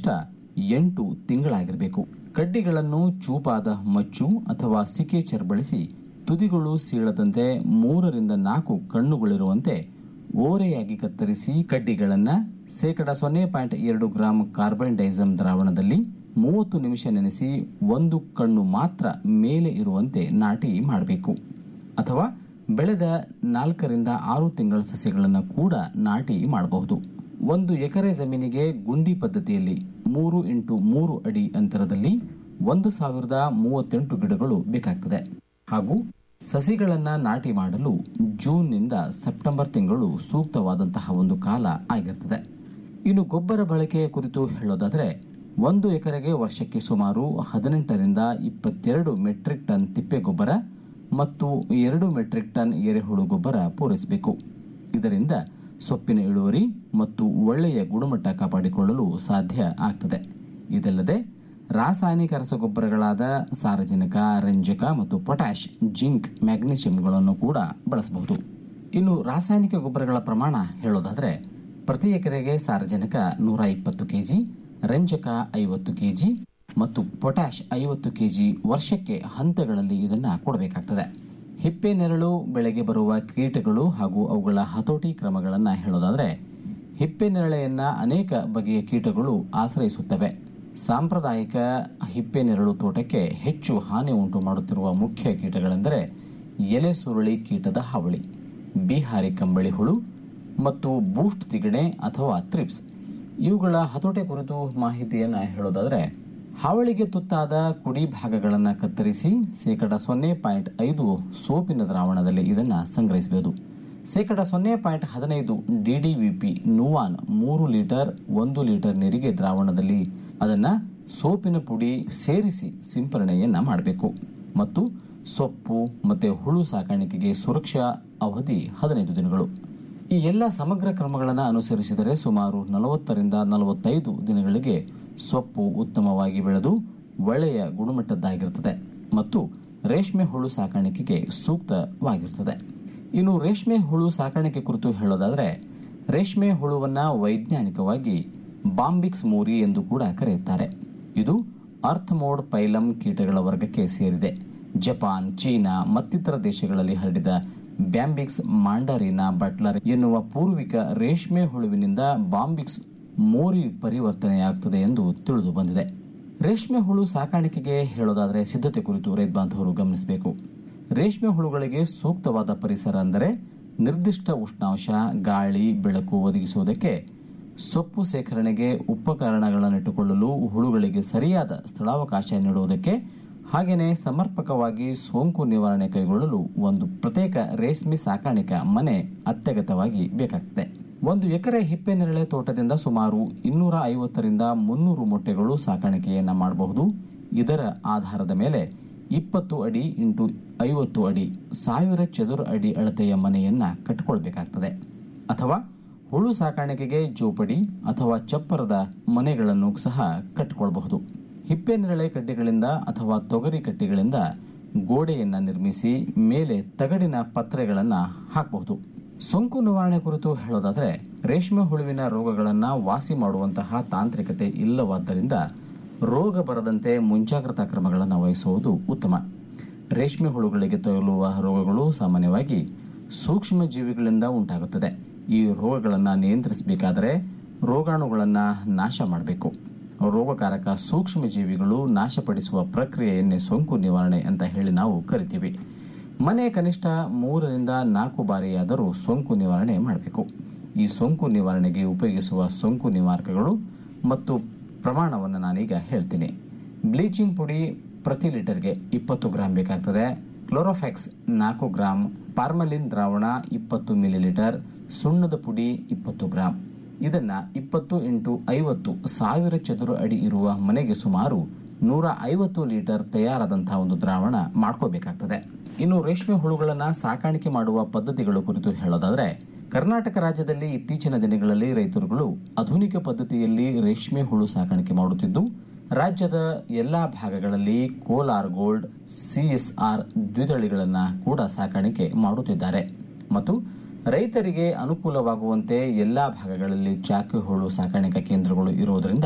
H: ಎಂಟು ತಿಂಗಳಾಗಿರಬೇಕು ಕಡ್ಡಿಗಳನ್ನು ಚೂಪಾದ ಮಚ್ಚು ಅಥವಾ ಸಿಕೇಚರ್ ಬಳಸಿ ತುದಿಗಳು ಸೀಳದಂತೆ ಮೂರರಿಂದ ನಾಲ್ಕು ಕಣ್ಣುಗಳಿರುವಂತೆ ಓರೆಯಾಗಿ ಕತ್ತರಿಸಿ ಕಡ್ಡಿಗಳನ್ನು ಶೇಕಡ ಸೊನ್ನೆ ಪಾಯಿಂಟ್ ಎರಡು ಗ್ರಾಂ ಕಾರ್ಬನ್ ಡೈಸಮ್ ದ್ರಾವಣದಲ್ಲಿ ಮೂವತ್ತು ನಿಮಿಷ ನೆನೆಸಿ ಒಂದು ಕಣ್ಣು ಮಾತ್ರ ಮೇಲೆ ಇರುವಂತೆ ನಾಟಿ ಮಾಡಬೇಕು ಅಥವಾ ಬೆಳೆದ ನಾಲ್ಕರಿಂದ ಆರು ತಿಂಗಳ ಸಸ್ಯಗಳನ್ನು ಕೂಡ ನಾಟಿ ಮಾಡಬಹುದು ಒಂದು ಎಕರೆ ಜಮೀನಿಗೆ ಗುಂಡಿ ಪದ್ಧತಿಯಲ್ಲಿ ಮೂರು ಇಂಟು ಮೂರು ಅಡಿ ಅಂತರದಲ್ಲಿ ಒಂದು ಸಾವಿರದ ಮೂವತ್ತೆಂಟು ಗಿಡಗಳು ಬೇಕಾಗ್ತದೆ ಹಾಗೂ ಸಸಿಗಳನ್ನ ನಾಟಿ ಮಾಡಲು ಜೂನ್ನಿಂದ ಸೆಪ್ಟೆಂಬರ್ ತಿಂಗಳು ಸೂಕ್ತವಾದಂತಹ ಒಂದು ಕಾಲ ಆಗಿರ್ತದೆ ಇನ್ನು ಗೊಬ್ಬರ ಬಳಕೆಯ ಕುರಿತು ಹೇಳೋದಾದ್ರೆ ಒಂದು ಎಕರೆಗೆ ವರ್ಷಕ್ಕೆ ಸುಮಾರು ಹದಿನೆಂಟರಿಂದ ಇಪ್ಪತ್ತೆರಡು ಮೆಟ್ರಿಕ್ ಟನ್ ತಿಪ್ಪೆ ಗೊಬ್ಬರ ಮತ್ತು ಎರಡು ಮೆಟ್ರಿಕ್ ಟನ್ ಎರೆಹುಳು ಗೊಬ್ಬರ ಪೂರೈಸಬೇಕು ಇದರಿಂದ ಸೊಪ್ಪಿನ ಇಳುವರಿ ಮತ್ತು ಒಳ್ಳೆಯ ಗುಣಮಟ್ಟ ಕಾಪಾಡಿಕೊಳ್ಳಲು ಸಾಧ್ಯ ಆಗ್ತದೆ ಇದಲ್ಲದೆ ರಾಸಾಯನಿಕ ರಸಗೊಬ್ಬರಗಳಾದ ಸಾರಜನಕ ರಂಜಕ ಮತ್ತು ಪೊಟ್ಯಾಶ್ ಜಿಂಕ್ ಮ್ಯಾಗ್ನೀಷಿಯಂಗಳನ್ನು ಕೂಡ ಬಳಸಬಹುದು ಇನ್ನು ರಾಸಾಯನಿಕ ಗೊಬ್ಬರಗಳ ಪ್ರಮಾಣ ಹೇಳೋದಾದ್ರೆ ಪ್ರತಿ ಎಕರೆಗೆ ಸಾರಜನಕ ನೂರ ಇಪ್ಪತ್ತು ಕೆಜಿ ರಂಜಕ ಐವತ್ತು ಕೆಜಿ ಮತ್ತು ಪೊಟ್ಯಾಶ್ ಐವತ್ತು ಕೆಜಿ ವರ್ಷಕ್ಕೆ ಹಂತಗಳಲ್ಲಿ ಇದನ್ನ ಕೊಡಬೇಕಾಗ್ತದೆ ಹಿಪ್ಪೆ ನೆರಳು ಬೆಳೆಗೆ ಬರುವ ಕೀಟಗಳು ಹಾಗೂ ಅವುಗಳ ಹತೋಟಿ ಕ್ರಮಗಳನ್ನು ಹೇಳೋದಾದ್ರೆ ಹಿಪ್ಪೆ ನೆರಳೆಯನ್ನ ಅನೇಕ ಬಗೆಯ ಕೀಟಗಳು ಆಶ್ರಯಿಸುತ್ತವೆ ಸಾಂಪ್ರದಾಯಿಕ ಹಿಪ್ಪೆ ನೆರಳು ತೋಟಕ್ಕೆ ಹೆಚ್ಚು ಹಾನಿ ಉಂಟು ಮಾಡುತ್ತಿರುವ ಮುಖ್ಯ ಕೀಟಗಳೆಂದರೆ ಎಲೆ ಸುರುಳಿ ಕೀಟದ ಹಾವಳಿ ಬಿಹಾರಿ ಕಂಬಳಿ ಹುಳು ಮತ್ತು ಬೂಸ್ಟ್ ತಿಗಣೆ ಅಥವಾ ತ್ರಿಪ್ಸ್ ಇವುಗಳ ಹತೋಟೆ ಕುರಿತು ಮಾಹಿತಿಯನ್ನ ಹೇಳೋದಾದ್ರೆ ಹಾವಳಿಗೆ ತುತ್ತಾದ ಕುಡಿ ಭಾಗಗಳನ್ನು ಕತ್ತರಿಸಿ ಶೇಕಡ ಸೊನ್ನೆ ಪಾಯಿಂಟ್ ಐದು ಸೋಪಿನ ದ್ರಾವಣದಲ್ಲಿ ಇದನ್ನು ಸಂಗ್ರಹಿಸಬಹುದು ಶೇಕಡ ಸೊನ್ನೆ ಪಾಯಿಂಟ್ ಹದಿನೈದು ಡಿಡಿವಿಪಿ ನುವಾನ್ ಮೂರು ಲೀಟರ್ ಒಂದು ಲೀಟರ್ ನೀರಿಗೆ ದ್ರಾವಣದಲ್ಲಿ ಅದನ್ನ ಸೋಪಿನ ಪುಡಿ ಸೇರಿಸಿ ಸಿಂಪರಣೆಯನ್ನ ಮಾಡಬೇಕು ಮತ್ತು ಸೊಪ್ಪು ಮತ್ತೆ ಹುಳು ಸಾಕಾಣಿಕೆಗೆ ಸುರಕ್ಷಾ ಅವಧಿ ಹದಿನೈದು ದಿನಗಳು ಈ ಎಲ್ಲ ಸಮಗ್ರ ಕ್ರಮಗಳನ್ನು ಅನುಸರಿಸಿದರೆ ಸುಮಾರು ನಲವತ್ತರಿಂದ ನಲವತ್ತೈದು ದಿನಗಳಿಗೆ ಸೊಪ್ಪು ಉತ್ತಮವಾಗಿ ಬೆಳೆದು ಒಳ್ಳೆಯ ಗುಣಮಟ್ಟದ್ದಾಗಿರುತ್ತದೆ ಮತ್ತು ರೇಷ್ಮೆ ಹುಳು ಸಾಕಾಣಿಕೆಗೆ ಸೂಕ್ತವಾಗಿರುತ್ತದೆ ಇನ್ನು ರೇಷ್ಮೆ ಹುಳು ಸಾಕಾಣಿಕೆ ಕುರಿತು ಹೇಳೋದಾದರೆ ರೇಷ್ಮೆ ಹುಳುವನ್ನ ವೈಜ್ಞಾನಿಕವಾಗಿ ಬಾಂಬಿಕ್ಸ್ ಮೋರಿ ಎಂದು ಕೂಡ ಕರೆಯುತ್ತಾರೆ ಇದು ಅರ್ಥಮೋಡ್ ಪೈಲಮ್ ಕೀಟಗಳ ವರ್ಗಕ್ಕೆ ಸೇರಿದೆ ಜಪಾನ್ ಚೀನಾ ಮತ್ತಿತರ ದೇಶಗಳಲ್ಲಿ ಹರಡಿದ ಬ್ಯಾಂಬಿಕ್ಸ್ ಮಾಂಡರಿನಾ ಬಟ್ಲರ್ ಎನ್ನುವ ಪೂರ್ವಿಕ ರೇಷ್ಮೆ ಹುಳುವಿನಿಂದ ಬಾಂಬಿಕ್ಸ್ ಮೋರಿ ಪರಿವರ್ತನೆಯಾಗುತ್ತದೆ ಎಂದು ತಿಳಿದು ಬಂದಿದೆ ರೇಷ್ಮೆ ಹುಳು ಸಾಕಾಣಿಕೆಗೆ ಹೇಳೋದಾದರೆ ಸಿದ್ಧತೆ ಕುರಿತು ರೈತ ಬಾಂಧವರು ಗಮನಿಸಬೇಕು ರೇಷ್ಮೆ ಹುಳುಗಳಿಗೆ ಸೂಕ್ತವಾದ ಪರಿಸರ ಅಂದರೆ ನಿರ್ದಿಷ್ಟ ಉಷ್ಣಾಂಶ ಗಾಳಿ ಬೆಳಕು ಒದಗಿಸುವುದಕ್ಕೆ ಸೊಪ್ಪು ಸೇಖರಣೆಗೆ ಉಪಕರಣಗಳನ್ನಿಟ್ಟುಕೊಳ್ಳಲು ಹುಳುಗಳಿಗೆ ಸರಿಯಾದ ಸ್ಥಳಾವಕಾಶ ನೀಡುವುದಕ್ಕೆ ಹಾಗೆಯೇ ಸಮರ್ಪಕವಾಗಿ ಸೋಂಕು ನಿವಾರಣೆ ಕೈಗೊಳ್ಳಲು ಒಂದು ಪ್ರತ್ಯೇಕ ರೇಷ್ಮೆ ಸಾಕಾಣಿಕಾ ಮನೆ ಅತ್ಯಗತ್ಯವಾಗಿ ಬೇಕಾಗ್ತದೆ ಒಂದು ಎಕರೆ ಹಿಪ್ಪೆ ನೆರಳೆ ತೋಟದಿಂದ ಸುಮಾರು ಇನ್ನೂರ ಐವತ್ತರಿಂದ ಮುನ್ನೂರು ಮೊಟ್ಟೆಗಳು ಸಾಕಾಣಿಕೆಯನ್ನ ಮಾಡಬಹುದು ಇದರ ಆಧಾರದ ಮೇಲೆ ಇಪ್ಪತ್ತು ಅಡಿ ಇಂಟು ಐವತ್ತು ಅಡಿ ಸಾವಿರ ಚದುರ ಅಡಿ ಅಳತೆಯ ಮನೆಯನ್ನ ಕಟ್ಟಿಕೊಳ್ಬೇಕಾಗ್ತದೆ ಅಥವಾ ಹುಳು ಸಾಕಾಣಿಕೆಗೆ ಜೋಪಡಿ ಅಥವಾ ಚಪ್ಪರದ ಮನೆಗಳನ್ನು ಸಹ ಕಟ್ಟಿಕೊಳ್ಳಬಹುದು ಹಿಪ್ಪೆ ನೆರಳೆ ಕಡ್ಡಿಗಳಿಂದ ಅಥವಾ ತೊಗರಿ ಕಟ್ಟಿಗಳಿಂದ ಗೋಡೆಯನ್ನ ನಿರ್ಮಿಸಿ ಮೇಲೆ ತಗಡಿನ ಪತ್ರೆಗಳನ್ನ ಹಾಕಬಹುದು ಸೋಂಕು ನಿವಾರಣೆ ಕುರಿತು ಹೇಳೋದಾದ್ರೆ ರೇಷ್ಮೆ ಹುಳುವಿನ ರೋಗಗಳನ್ನ ವಾಸಿ ಮಾಡುವಂತಹ ತಾಂತ್ರಿಕತೆ ಇಲ್ಲವಾದ್ದರಿಂದ ರೋಗ ಬರದಂತೆ ಮುಂಜಾಗ್ರತಾ ಕ್ರಮಗಳನ್ನು ವಹಿಸುವುದು ಉತ್ತಮ ರೇಷ್ಮೆ ಹುಳುಗಳಿಗೆ ತಗುಲುವ ರೋಗಗಳು ಸಾಮಾನ್ಯವಾಗಿ ಸೂಕ್ಷ್ಮ ಜೀವಿಗಳಿಂದ ಉಂಟಾಗುತ್ತದೆ ಈ ರೋಗಗಳನ್ನು ನಿಯಂತ್ರಿಸಬೇಕಾದರೆ ರೋಗಾಣುಗಳನ್ನು ನಾಶ ಮಾಡಬೇಕು ರೋಗಕಾರಕ ಸೂಕ್ಷ್ಮ ಜೀವಿಗಳು ನಾಶಪಡಿಸುವ ಪ್ರಕ್ರಿಯೆಯನ್ನೇ ಸೋಂಕು ನಿವಾರಣೆ ಅಂತ ಹೇಳಿ ನಾವು ಕರಿತೀವಿ ಮನೆ ಕನಿಷ್ಠ ಮೂರರಿಂದ ನಾಲ್ಕು ಬಾರಿಯಾದರೂ ಸೋಂಕು ನಿವಾರಣೆ ಮಾಡಬೇಕು ಈ ಸೋಂಕು ನಿವಾರಣೆಗೆ ಉಪಯೋಗಿಸುವ ಸೋಂಕು ನಿವಾರಕಗಳು ಮತ್ತು ಪ್ರಮಾಣವನ್ನು ನಾನೀಗ ಹೇಳ್ತೀನಿ ಬ್ಲೀಚಿಂಗ್ ಪುಡಿ ಪ್ರತಿ ಲೀಟರ್ಗೆ ಇಪ್ಪತ್ತು ಗ್ರಾಂ ಬೇಕಾಗ್ತದೆ ಕ್ಲೋರೋಫ್ಯಾಕ್ಸ್ ನಾಲ್ಕು ಗ್ರಾಂ ಪಾರ್ಮಲಿನ್ ದ್ರಾವಣ ಇಪ್ಪತ್ತು ಮಿಲಿಲೀಟರ್ ಸುಣ್ಣದ ಪುಡಿ ಇಪ್ಪತ್ತು ಗ್ರಾಂ ಇದನ್ನ ಇಪ್ಪತ್ತು ಇಂಟು ಐವತ್ತು ಸಾವಿರ ಚದುರ ಅಡಿ ಇರುವ ಮನೆಗೆ ಸುಮಾರು ನೂರ ಐವತ್ತು ಲೀಟರ್ ತಯಾರಾದಂತಹ ಒಂದು ದ್ರಾವಣ ಮಾಡ್ಕೋಬೇಕಾಗ್ತದೆ ಇನ್ನು ರೇಷ್ಮೆ ಹುಳುಗಳನ್ನ ಸಾಕಾಣಿಕೆ ಮಾಡುವ ಪದ್ಧತಿಗಳು ಕುರಿತು ಹೇಳೋದಾದ್ರೆ ಕರ್ನಾಟಕ ರಾಜ್ಯದಲ್ಲಿ ಇತ್ತೀಚಿನ ದಿನಗಳಲ್ಲಿ ರೈತರುಗಳು ಆಧುನಿಕ ಪದ್ಧತಿಯಲ್ಲಿ ರೇಷ್ಮೆ ಹುಳು ಸಾಕಾಣಿಕೆ ಮಾಡುತ್ತಿದ್ದು ರಾಜ್ಯದ ಎಲ್ಲಾ ಭಾಗಗಳಲ್ಲಿ ಕೋಲಾರ್ ಗೋಲ್ಡ್ ಸಿಎಸ್ಆರ್ ದ್ವಿದಳಿಗಳನ್ನ ಕೂಡ ಸಾಕಾಣಿಕೆ ಮಾಡುತ್ತಿದ್ದಾರೆ ಮತ್ತು ರೈತರಿಗೆ ಅನುಕೂಲವಾಗುವಂತೆ ಎಲ್ಲಾ ಭಾಗಗಳಲ್ಲಿ ಚಾಕಿ ಹುಳು ಸಾಕಾಣಿಕಾ ಕೇಂದ್ರಗಳು ಇರುವುದರಿಂದ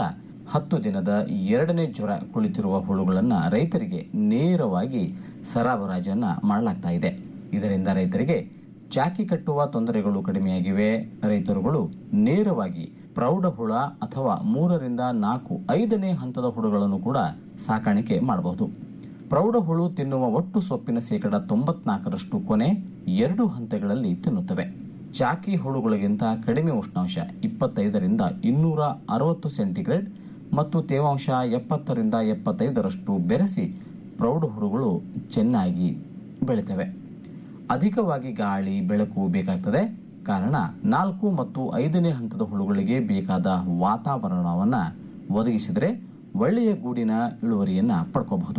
H: ಹತ್ತು ದಿನದ ಎರಡನೇ ಜ್ವರ ಕುಳಿತಿರುವ ಹುಳುಗಳನ್ನು ರೈತರಿಗೆ ನೇರವಾಗಿ ಸರಬರಾಜನ್ನ ಮಾಡಲಾಗ್ತಾ ಇದೆ ಇದರಿಂದ ರೈತರಿಗೆ ಚಾಕಿ ಕಟ್ಟುವ ತೊಂದರೆಗಳು ಕಡಿಮೆಯಾಗಿವೆ ರೈತರುಗಳು ನೇರವಾಗಿ ಪ್ರೌಢ ಹುಳ ಅಥವಾ ಮೂರರಿಂದ ನಾಲ್ಕು ಐದನೇ ಹಂತದ ಹುಳುಗಳನ್ನು ಕೂಡ ಸಾಕಾಣಿಕೆ ಮಾಡಬಹುದು ಪ್ರೌಢ ಹುಳು ತಿನ್ನುವ ಒಟ್ಟು ಸೊಪ್ಪಿನ ಶೇಕಡ ತೊಂಬತ್ನಾಲ್ಕರಷ್ಟು ಕೊನೆ ಎರಡು ಹಂತಗಳಲ್ಲಿ ತಿನ್ನುತ್ತವೆ ಚಾಕಿ ಹುಳುಗಳಿಗಿಂತ ಕಡಿಮೆ ಉಷ್ಣಾಂಶ ಇಪ್ಪತ್ತೈದರಿಂದ ಇನ್ನೂರ ಅರವತ್ತು ಸೆಂಟಿಗ್ರೇಡ್ ಮತ್ತು ತೇವಾಂಶ ಎಪ್ಪತ್ತರಿಂದ ಎಪ್ಪತ್ತೈದರಷ್ಟು ಬೆರೆಸಿ ಪ್ರೌಢ ಹುಳುಗಳು ಚೆನ್ನಾಗಿ ಬೆಳಿತವೆ ಅಧಿಕವಾಗಿ ಗಾಳಿ ಬೆಳಕು ಬೇಕಾಗ್ತದೆ ಕಾರಣ ನಾಲ್ಕು ಮತ್ತು ಐದನೇ ಹಂತದ ಹುಳುಗಳಿಗೆ ಬೇಕಾದ ವಾತಾವರಣವನ್ನು ಒದಗಿಸಿದರೆ ಒಳ್ಳೆಯ ಗೂಡಿನ ಇಳುವರಿಯನ್ನ ಪಡ್ಕೋಬಹುದು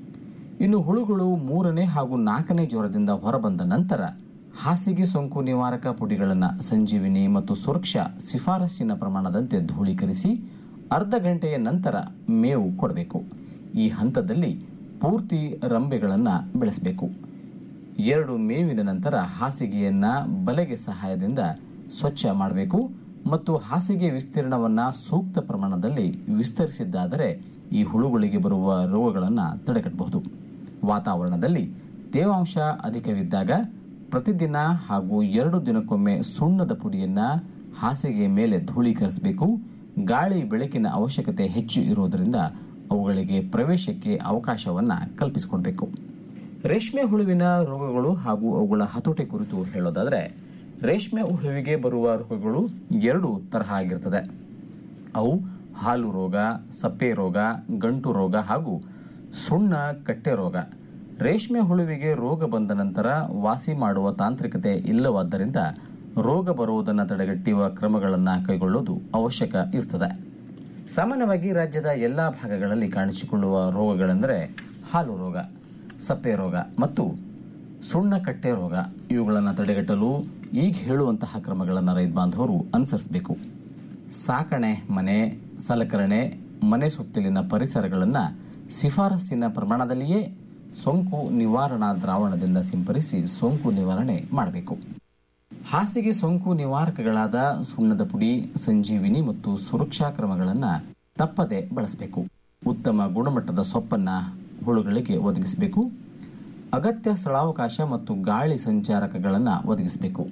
H: ಇನ್ನು ಹುಳುಗಳು ಮೂರನೇ ಹಾಗೂ ನಾಲ್ಕನೇ ಜ್ವರದಿಂದ ಹೊರಬಂದ ನಂತರ ಹಾಸಿಗೆ ಸೋಂಕು ನಿವಾರಕ ಪುಡಿಗಳನ್ನು ಸಂಜೀವಿನಿ ಮತ್ತು ಸುರಕ್ಷಾ ಶಿಫಾರಸ್ಸಿನ ಪ್ರಮಾಣದಂತೆ ಧೂಳೀಕರಿಸಿ ಅರ್ಧ ಗಂಟೆಯ ನಂತರ ಮೇವು ಕೊಡಬೇಕು ಈ ಹಂತದಲ್ಲಿ ಪೂರ್ತಿ ರಂಬೆಗಳನ್ನು ಬೆಳೆಸಬೇಕು ಎರಡು ಮೇವಿನ ನಂತರ ಹಾಸಿಗೆಯನ್ನ ಬಲೆಗೆ ಸಹಾಯದಿಂದ ಸ್ವಚ್ಛ ಮಾಡಬೇಕು ಮತ್ತು ಹಾಸಿಗೆ ವಿಸ್ತೀರ್ಣವನ್ನ ಸೂಕ್ತ ಪ್ರಮಾಣದಲ್ಲಿ ವಿಸ್ತರಿಸಿದ್ದಾದರೆ ಈ ಹುಳುಗಳಿಗೆ ಬರುವ ರೋಗಗಳನ್ನು ತಡೆಗಟ್ಟಬಹುದು ವಾತಾವರಣದಲ್ಲಿ ತೇವಾಂಶ ಅಧಿಕವಿದ್ದಾಗ ಪ್ರತಿದಿನ ಹಾಗೂ ಎರಡು ದಿನಕ್ಕೊಮ್ಮೆ ಸುಣ್ಣದ ಪುಡಿಯನ್ನ ಹಾಸಿಗೆ ಮೇಲೆ ಧೂಳೀಕರಿಸಬೇಕು ಗಾಳಿ ಬೆಳಕಿನ ಅವಶ್ಯಕತೆ ಹೆಚ್ಚು ಇರುವುದರಿಂದ ಅವುಗಳಿಗೆ ಪ್ರವೇಶಕ್ಕೆ ಅವಕಾಶವನ್ನ ಕಲ್ಪಿಸಿಕೊಡ್ಬೇಕು ರೇಷ್ಮೆ ಹುಳುವಿನ ರೋಗಗಳು ಹಾಗೂ ಅವುಗಳ ಹತೋಟಿ ಕುರಿತು ಹೇಳೋದಾದ್ರೆ ರೇಷ್ಮೆ ಹುಳುವಿಗೆ ಬರುವ ರೋಗಗಳು ಎರಡು ತರಹ ಆಗಿರ್ತದೆ ಅವು ಹಾಲು ರೋಗ ಸಪ್ಪೆ ರೋಗ ಗಂಟು ರೋಗ ಹಾಗೂ ಸುಣ್ಣ ಕಟ್ಟೆ ರೋಗ ರೇಷ್ಮೆ ಹುಳುವಿಗೆ ರೋಗ ಬಂದ ನಂತರ ವಾಸಿ ಮಾಡುವ ತಾಂತ್ರಿಕತೆ ಇಲ್ಲವಾದ್ದರಿಂದ ರೋಗ ಬರುವುದನ್ನು ತಡೆಗಟ್ಟುವ ಕ್ರಮಗಳನ್ನು ಕೈಗೊಳ್ಳುವುದು ಅವಶ್ಯಕ ಇರ್ತದೆ ಸಾಮಾನ್ಯವಾಗಿ ರಾಜ್ಯದ ಎಲ್ಲಾ ಭಾಗಗಳಲ್ಲಿ ಕಾಣಿಸಿಕೊಳ್ಳುವ ರೋಗಗಳೆಂದರೆ ಹಾಲು ರೋಗ ಸಪ್ಪೆ ರೋಗ ಮತ್ತು ಸುಣ್ಣ ಕಟ್ಟೆ ರೋಗ ಇವುಗಳನ್ನು ತಡೆಗಟ್ಟಲು ಈಗ ಹೇಳುವಂತಹ ಕ್ರಮಗಳನ್ನು ರೈತ ಬಾಂಧವರು ಅನುಸರಿಸಬೇಕು ಸಾಕಣೆ ಮನೆ ಸಲಕರಣೆ ಮನೆ ಸುತ್ತಲಿನ ಪರಿಸರಗಳನ್ನು ಶಿಫಾರಸ್ಸಿನ ಪ್ರಮಾಣದಲ್ಲಿಯೇ ಸೋಂಕು ನಿವಾರಣಾ ದ್ರಾವಣದಿಂದ ಸಿಂಪರಿಸಿ ಸೋಂಕು ನಿವಾರಣೆ ಮಾಡಬೇಕು ಹಾಸಿಗೆ ಸೋಂಕು ನಿವಾರಕಗಳಾದ ಸುಣ್ಣದ ಪುಡಿ ಸಂಜೀವಿನಿ ಮತ್ತು ಸುರಕ್ಷಾ ಕ್ರಮಗಳನ್ನು ತಪ್ಪದೆ ಬಳಸಬೇಕು ಉತ್ತಮ ಗುಣಮಟ್ಟದ ಸೊಪ್ಪನ್ನ ಹುಳುಗಳಿಗೆ ಒದಗಿಸಬೇಕು ಅಗತ್ಯ ಸ್ಥಳಾವಕಾಶ ಮತ್ತು ಗಾಳಿ ಸಂಚಾರಕಗಳನ್ನು ಒದಗಿಸಬೇಕು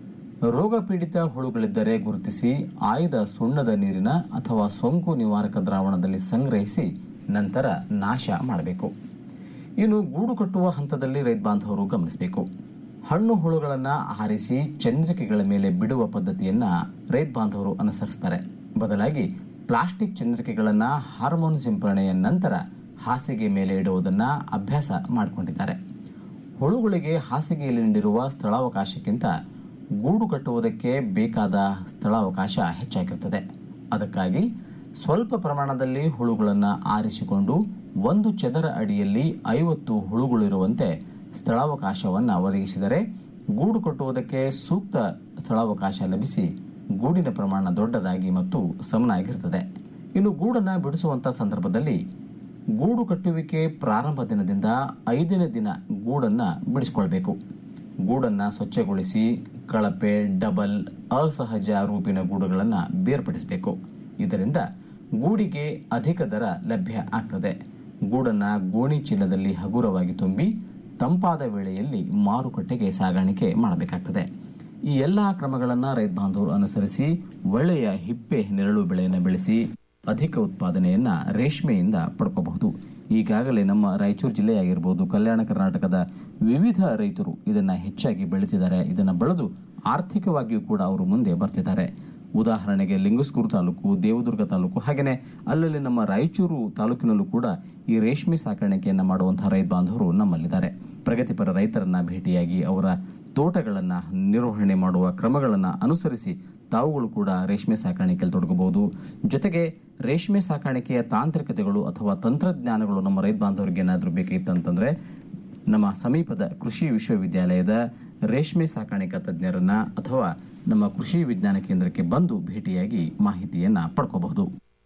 H: ರೋಗ ಪೀಡಿತ ಹುಳುಗಳಿದ್ದರೆ ಗುರುತಿಸಿ ಆಯ್ದ ಸುಣ್ಣದ ನೀರಿನ ಅಥವಾ ಸೋಂಕು ನಿವಾರಕ ದ್ರಾವಣದಲ್ಲಿ ಸಂಗ್ರಹಿಸಿ ನಂತರ ನಾಶ ಮಾಡಬೇಕು ಇನ್ನು ಗೂಡು ಕಟ್ಟುವ ಹಂತದಲ್ಲಿ ರೈತ ಬಾಂಧವರು ಗಮನಿಸಬೇಕು ಹಣ್ಣು ಹುಳುಗಳನ್ನು ಆರಿಸಿ ಚಂದ್ರಿಕೆಗಳ ಮೇಲೆ ಬಿಡುವ ಪದ್ಧತಿಯನ್ನ ರೈತ ಬಾಂಧವರು ಅನುಸರಿಸ್ತಾರೆ ಬದಲಾಗಿ ಪ್ಲಾಸ್ಟಿಕ್ ಚಂದ್ರಿಕೆಗಳನ್ನು ಹಾರ್ಮೋನ್ ಸಿಂಪರಣೆಯ ನಂತರ ಹಾಸಿಗೆ ಮೇಲೆ ಇಡುವುದನ್ನು ಅಭ್ಯಾಸ ಮಾಡಿಕೊಂಡಿದ್ದಾರೆ ಹುಳುಗಳಿಗೆ ಹಾಸಿಗೆಯಲ್ಲಿ ನೀಡಿರುವ ಸ್ಥಳಾವಕಾಶಕ್ಕಿಂತ ಗೂಡು ಕಟ್ಟುವುದಕ್ಕೆ ಬೇಕಾದ ಸ್ಥಳಾವಕಾಶ ಹೆಚ್ಚಾಗಿರುತ್ತದೆ ಅದಕ್ಕಾಗಿ ಸ್ವಲ್ಪ ಪ್ರಮಾಣದಲ್ಲಿ ಹುಳುಗಳನ್ನು ಆರಿಸಿಕೊಂಡು ಒಂದು ಚದರ ಅಡಿಯಲ್ಲಿ ಐವತ್ತು ಹುಳುಗಳಿರುವಂತೆ ಸ್ಥಳಾವಕಾಶವನ್ನು ಒದಗಿಸಿದರೆ ಗೂಡು ಕಟ್ಟುವುದಕ್ಕೆ ಸೂಕ್ತ ಸ್ಥಳಾವಕಾಶ ಲಭಿಸಿ ಗೂಡಿನ ಪ್ರಮಾಣ ದೊಡ್ಡದಾಗಿ ಮತ್ತು ಸಮನಾಗಿರುತ್ತದೆ ಇನ್ನು ಗೂಡನ್ನು ಬಿಡಿಸುವಂತ ಸಂದರ್ಭದಲ್ಲಿ ಗೂಡು ಕಟ್ಟುವಿಕೆ ಪ್ರಾರಂಭ ದಿನದಿಂದ ಐದನೇ ದಿನ ಗೂಡನ್ನು ಬಿಡಿಸಿಕೊಳ್ಬೇಕು ಗೂಡನ್ನು ಸ್ವಚ್ಛಗೊಳಿಸಿ ಕಳಪೆ ಡಬಲ್ ಅಸಹಜ ರೂಪಿನ ಗೂಡುಗಳನ್ನು ಬೇರ್ಪಡಿಸಬೇಕು ಇದರಿಂದ ಗೂಡಿಗೆ ಅಧಿಕ ದರ ಲಭ್ಯ ಆಗ್ತದೆ ಗೂಡನ್ನು ಗೋಣಿ ಚೀಲದಲ್ಲಿ ಹಗುರವಾಗಿ ತುಂಬಿ ತಂಪಾದ ವೇಳೆಯಲ್ಲಿ ಮಾರುಕಟ್ಟೆಗೆ ಸಾಗಾಣಿಕೆ ಮಾಡಬೇಕಾಗ್ತದೆ ಈ ಎಲ್ಲ ಕ್ರಮಗಳನ್ನು ರೈತ ಬಾಂಧವರು ಅನುಸರಿಸಿ ಒಳ್ಳೆಯ ಹಿಪ್ಪೆ ನೆರಳು ಬೆಳೆಯನ್ನು ಬೆಳೆಸಿ ಅಧಿಕ ಉತ್ಪಾದನೆಯನ್ನ ರೇಷ್ಮೆಯಿಂದ ಪಡ್ಕೋಬಹುದು ಈಗಾಗಲೇ ನಮ್ಮ ರಾಯಚೂರು ಜಿಲ್ಲೆಯಾಗಿರ್ಬೋದು ಕಲ್ಯಾಣ ಕರ್ನಾಟಕದ ವಿವಿಧ ರೈತರು ಇದನ್ನ ಹೆಚ್ಚಾಗಿ ಬೆಳೀತಿದ್ದಾರೆ ಇದನ್ನ ಬೆಳೆದು ಆರ್ಥಿಕವಾಗಿಯೂ ಕೂಡ ಅವರು ಮುಂದೆ ಬರ್ತಿದ್ದಾರೆ ಉದಾಹರಣೆಗೆ ಲಿಂಗಸ್ಕೂರು ತಾಲೂಕು ದೇವದುರ್ಗ ತಾಲೂಕು ಹಾಗೆಯೇ ಅಲ್ಲಲ್ಲಿ ನಮ್ಮ ರಾಯಚೂರು ತಾಲೂಕಿನಲ್ಲೂ ಕೂಡ ಈ ರೇಷ್ಮೆ ಸಾಕಾಣಿಕೆಯನ್ನು ಮಾಡುವಂತಹ ರೈತ ಬಾಂಧವರು ನಮ್ಮಲ್ಲಿದ್ದಾರೆ ಪ್ರಗತಿಪರ ರೈತರನ್ನ ಭೇಟಿಯಾಗಿ ಅವರ ತೋಟಗಳನ್ನು ನಿರ್ವಹಣೆ ಮಾಡುವ ಕ್ರಮಗಳನ್ನು ಅನುಸರಿಸಿ ತಾವುಗಳು ಕೂಡ ರೇಷ್ಮೆ ಸಾಕಾಣಿಕೆಯಲ್ಲಿ ತೊಡಗಬಹುದು ಜೊತೆಗೆ ರೇಷ್ಮೆ ಸಾಕಾಣಿಕೆಯ ತಾಂತ್ರಿಕತೆಗಳು ಅಥವಾ ತಂತ್ರಜ್ಞಾನಗಳು ನಮ್ಮ ರೈತ ಬಾಂಧವರಿಗೆ ಏನಾದರೂ ಬೇಕಿತ್ತಂತಂದ್ರೆ ನಮ್ಮ ಸಮೀಪದ ಕೃಷಿ ವಿಶ್ವವಿದ್ಯಾಲಯದ ರೇಷ್ಮೆ ಸಾಕಾಣಿಕಾ ತಜ್ಞರನ್ನ ಅಥವಾ ನಮ್ಮ ಕೃಷಿ ವಿಜ್ಞಾನ ಕೇಂದ್ರಕ್ಕೆ ಬಂದು ಭೇಟಿಯಾಗಿ ಮಾಹಿತಿಯನ್ನ ಪಡ್ಕೋಬಹುದು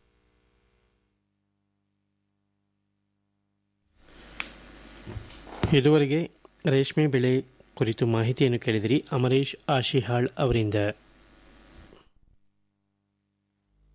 C: ಇದುವರೆಗೆ ರೇಷ್ಮೆ ಬೆಳೆ ಕುರಿತು ಮಾಹಿತಿಯನ್ನು ಕೇಳಿದಿರಿ ಅಮರೇಶ್ ಆಶಿಹಾಳ್ ಅವರಿಂದ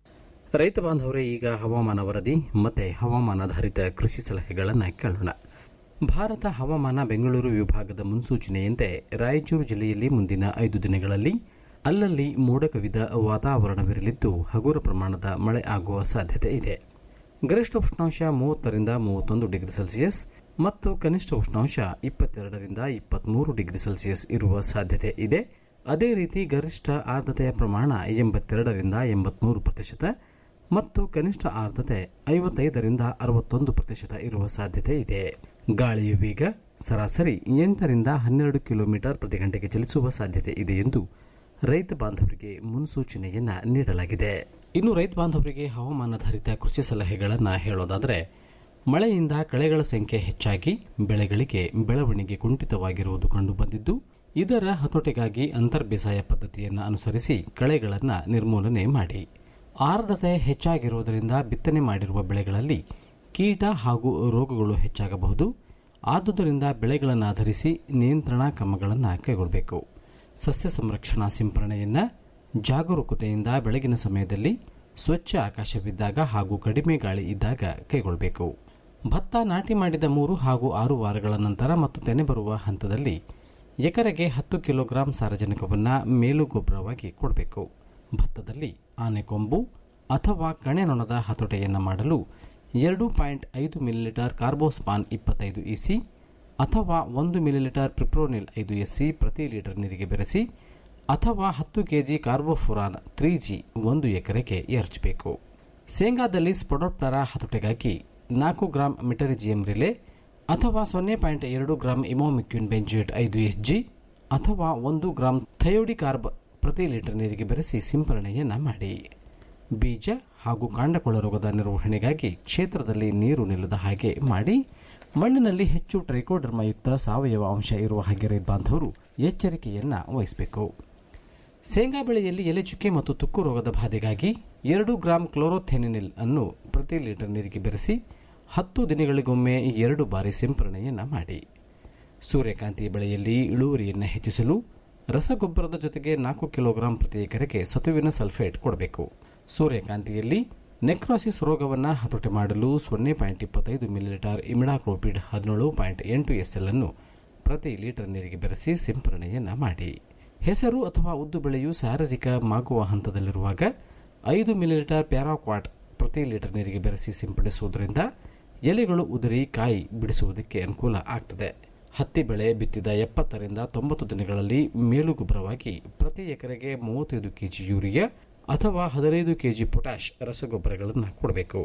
H: ರೈತ ಬಾಂಧವರೇ ಈಗ ಹವಾಮಾನ ವರದಿ ಮತ್ತೆ ಹವಾಮಾನಾಧಾರಿತ ಕೃಷಿ ಸಲಹೆಗಳನ್ನು ಕೇಳೋಣ ಭಾರತ ಹವಾಮಾನ ಬೆಂಗಳೂರು ವಿಭಾಗದ ಮುನ್ಸೂಚನೆಯಂತೆ ರಾಯಚೂರು ಜಿಲ್ಲೆಯಲ್ಲಿ ಮುಂದಿನ ಐದು ದಿನಗಳಲ್ಲಿ ಅಲ್ಲಲ್ಲಿ ಮೋಡ ಕವಿದ ವಾತಾವರಣವಿರಲಿದ್ದು ಹಗುರ ಪ್ರಮಾಣದ ಮಳೆ ಆಗುವ ಸಾಧ್ಯತೆ ಇದೆ ಗರಿಷ್ಠ ಉಷ್ಣಾಂಶ ಮೂವತ್ತರಿಂದ ಮೂವತ್ತೊಂದು ಡಿಗ್ರಿ ಸೆಲ್ಸಿಯಸ್ ಮತ್ತು ಕನಿಷ್ಠ ಉಷ್ಣಾಂಶ ಇಪ್ಪತ್ತೆರಡರಿಂದ ಇಪ್ಪತ್ತ್ಮೂರು ಡಿಗ್ರಿ ಸೆಲ್ಸಿಯಸ್ ಇರುವ ಸಾಧ್ಯತೆ ಇದೆ ಅದೇ ರೀತಿ ಗರಿಷ್ಠ ಆರ್ದ್ರತೆಯ ಪ್ರಮಾಣ ಎಂಬತ್ತೆರಡರಿಂದ ಎಂಬತ್ಮೂರು ಪ್ರತಿಶತ ಮತ್ತು ಕನಿಷ್ಠ ಆರ್ದ್ರತೆ ಐವತ್ತೈದರಿಂದ ಅರವತ್ತೊಂದು ಪ್ರತಿಶತ ಇರುವ ಸಾಧ್ಯತೆ ಇದೆ ಗಾಳಿಯ ವೇಗ ಸರಾಸರಿ ಎಂಟರಿಂದ ಹನ್ನೆರಡು ಕಿಲೋಮೀಟರ್ ಪ್ರತಿ ಗಂಟೆಗೆ ಚಲಿಸುವ ಸಾಧ್ಯತೆ ಇದೆ ಎಂದು ರೈತ ಬಾಂಧವರಿಗೆ ಮುನ್ಸೂಚನೆಯನ್ನ ನೀಡಲಾಗಿದೆ ಇನ್ನು ರೈತ ಬಾಂಧವರಿಗೆ ಹವಾಮಾನಾಧಾರಿತ ಕೃಷಿ ಸಲಹೆಗಳನ್ನು ಹೇಳೋದಾದರೆ ಮಳೆಯಿಂದ ಕಳೆಗಳ ಸಂಖ್ಯೆ ಹೆಚ್ಚಾಗಿ ಬೆಳೆಗಳಿಗೆ ಬೆಳವಣಿಗೆ ಕುಂಠಿತವಾಗಿರುವುದು ಕಂಡುಬಂದಿದ್ದು ಇದರ ಹತೋಟಿಗಾಗಿ ಅಂತರ್ ಬೇಸಾಯ ಪದ್ಧತಿಯನ್ನು ಅನುಸರಿಸಿ ಕಳೆಗಳನ್ನು ನಿರ್ಮೂಲನೆ ಮಾಡಿ ಆರ್ದ್ರತೆ ಹೆಚ್ಚಾಗಿರುವುದರಿಂದ ಬಿತ್ತನೆ ಮಾಡಿರುವ ಬೆಳೆಗಳಲ್ಲಿ ಕೀಟ ಹಾಗೂ ರೋಗಗಳು ಹೆಚ್ಚಾಗಬಹುದು ಆದುದರಿಂದ ಬೆಳೆಗಳನ್ನು ಆಧರಿಸಿ ನಿಯಂತ್ರಣಾ ಕ್ರಮಗಳನ್ನು ಕೈಗೊಳ್ಳಬೇಕು ಸಸ್ಯ ಸಂರಕ್ಷಣಾ ಸಿಂಪರಣೆಯನ್ನು ಜಾಗರೂಕತೆಯಿಂದ ಬೆಳಗಿನ ಸಮಯದಲ್ಲಿ ಸ್ವಚ್ಛ ಆಕಾಶವಿದ್ದಾಗ ಹಾಗೂ ಕಡಿಮೆ ಗಾಳಿ ಇದ್ದಾಗ ಕೈಗೊಳ್ಳಬೇಕು ಭತ್ತ ನಾಟಿ ಮಾಡಿದ ಮೂರು ಹಾಗೂ ಆರು ವಾರಗಳ ನಂತರ ಮತ್ತು ತೆನೆ ಬರುವ ಹಂತದಲ್ಲಿ ಎಕರೆಗೆ ಹತ್ತು ಕಿಲೋಗ್ರಾಂ ಸಾರಜನಕವನ್ನು ಮೇಲು ಗೊಬ್ಬರವಾಗಿ ಕೊಡಬೇಕು ಭತ್ತದಲ್ಲಿ ಆನೆಕೊಂಬು ಅಥವಾ ಕಣೆನೊಣದ ಹತೋಟೆಯನ್ನು ಮಾಡಲು ಎರಡು ಪಾಯಿಂಟ್ ಐದು ಮಿಲಿಲೀಟರ್ ಕಾರ್ಬೋಸ್ಪಾನ್ ಇಪ್ಪತ್ತೈದು ಇಸಿ ಅಥವಾ ಒಂದು ಮಿಲಿಲೀಟರ್ ಪ್ರಿಪ್ರೋನಿಲ್ ಐದು ಎಸ್ಸಿ ಪ್ರತಿ ಲೀಟರ್ ನೀರಿಗೆ ಬೆರೆಸಿ ಅಥವಾ ಹತ್ತು ಕೆಜಿ ಕಾರ್ಬೋಫುರಾನ್ ತ್ರೀ ಜಿ ಒಂದು ಎಕರೆಗೆ ಎರಚಬೇಕು ಶೇಂಗಾದಲ್ಲಿ ಸ್ಪೊಡೋಪ್ಟರ ಹತೋಟೆಗಾಗಿ ನಾಲ್ಕು ಗ್ರಾಂ ಮಿಟರಿಜಿಯಂ ರಿಲೆ ಅಥವಾ ಸೊನ್ನೆ ಪಾಯಿಂಟ್ ಎರಡು ಗ್ರಾಂ ಇಮೋಮಿಕ್ಯೂನ್ ಬೆಂಜುಯೇಟ್ ಐದು ಎಸ್ ಜಿ ಅಥವಾ ಒಂದು ಗ್ರಾಂ ಥಯೋಡಿಕಾರ್ಬ್ ಪ್ರತಿ ಲೀಟರ್ ನೀರಿಗೆ ಬೆರೆಸಿ ಸಿಂಪರಣೆಯನ್ನು ಮಾಡಿ ಬೀಜ ಹಾಗೂ ಕಾಂಡಕೊಳ ರೋಗದ ನಿರ್ವಹಣೆಗಾಗಿ ಕ್ಷೇತ್ರದಲ್ಲಿ ನೀರು ನಿಲ್ಲದ ಹಾಗೆ ಮಾಡಿ ಮಣ್ಣಿನಲ್ಲಿ ಹೆಚ್ಚು ಟ್ರೈಕೋಡರ್ಮಯುಕ್ತ ಸಾವಯವ ಅಂಶ ಇರುವ ಹಾಗೆ ರೈತ ಬಾಂಧವರು ಎಚ್ಚರಿಕೆಯನ್ನು ವಹಿಸಬೇಕು ಶೇಂಗಾ ಬೆಳೆಯಲ್ಲಿ ಎಲೆ ಚುಕ್ಕೆ ಮತ್ತು ತುಕ್ಕು ರೋಗದ ಬಾಧೆಗಾಗಿ ಎರಡು ಗ್ರಾಂ ಕ್ಲೋರೋಥೆನಿನಿಲ್ ಅನ್ನು ಪ್ರತಿ ಲೀಟರ್ ನೀರಿಗೆ ಬೆರೆಸಿ ಹತ್ತು ದಿನಗಳಿಗೊಮ್ಮೆ ಎರಡು ಬಾರಿ ಸಿಂಪರಣೆಯನ್ನು ಮಾಡಿ ಸೂರ್ಯಕಾಂತಿ ಬೆಳೆಯಲ್ಲಿ ಇಳುವರಿಯನ್ನು ಹೆಚ್ಚಿಸಲು ರಸಗೊಬ್ಬರದ ಜೊತೆಗೆ ನಾಲ್ಕು ಕಿಲೋಗ್ರಾಂ ಪ್ರತಿ ಎಕರೆಗೆ ಸತುವಿನ ಸಲ್ಫೇಟ್ ಕೊಡಬೇಕು ಸೂರ್ಯಕಾಂತಿಯಲ್ಲಿ ನೆಕ್ರಾಸಿಸ್ ರೋಗವನ್ನು ಹತೋಟಿ ಮಾಡಲು ಸೊನ್ನೆ ಪಾಯಿಂಟ್ ಇಪ್ಪತ್ತೈದು ಮಿಲಿಲೀಟರ್ ಇಮಿಡಾಕ್ರೋಪಿಡ್ ಹದಿನೇಳು ಪಾಯಿಂಟ್ ಎಂಟು ಎಸ್ಎಲ್ ಅನ್ನು ಪ್ರತಿ ಲೀಟರ್ ನೀರಿಗೆ ಬೆರೆಸಿ ಸಿಂಪರಣೆಯನ್ನು ಮಾಡಿ ಹೆಸರು ಅಥವಾ ಉದ್ದು ಬೆಳೆಯು ಶಾರೀರಿಕ ಮಾಗುವ ಹಂತದಲ್ಲಿರುವಾಗ ಐದು ಮಿಲಿಲೀಟರ್ ಪ್ಯಾರಾಕ್ವಾಟ್ ಪ್ರತಿ ಲೀಟರ್ ನೀರಿಗೆ ಬೆರೆಸಿ ಸಿಂಪಡಿಸುವುದರಿಂದ ಎಲೆಗಳು ಉದುರಿ ಕಾಯಿ ಬಿಡಿಸುವುದಕ್ಕೆ ಅನುಕೂಲ ಆಗ್ತದೆ ಹತ್ತಿ ಬೆಳೆ ಬಿತ್ತಿದ ಎಪ್ಪತ್ತರಿಂದ ತೊಂಬತ್ತು ದಿನಗಳಲ್ಲಿ ಮೇಲು ಗೊಬ್ಬರವಾಗಿ ಪ್ರತಿ ಎಕರೆಗೆ ಮೂವತ್ತೈದು ಕೆಜಿ ಯೂರಿಯಾ ಅಥವಾ ಹದಿನೈದು ಕೆಜಿ ಪೊಟ್ಯಾಷ್ ರಸಗೊಬ್ಬರಗಳನ್ನು ಕೊಡಬೇಕು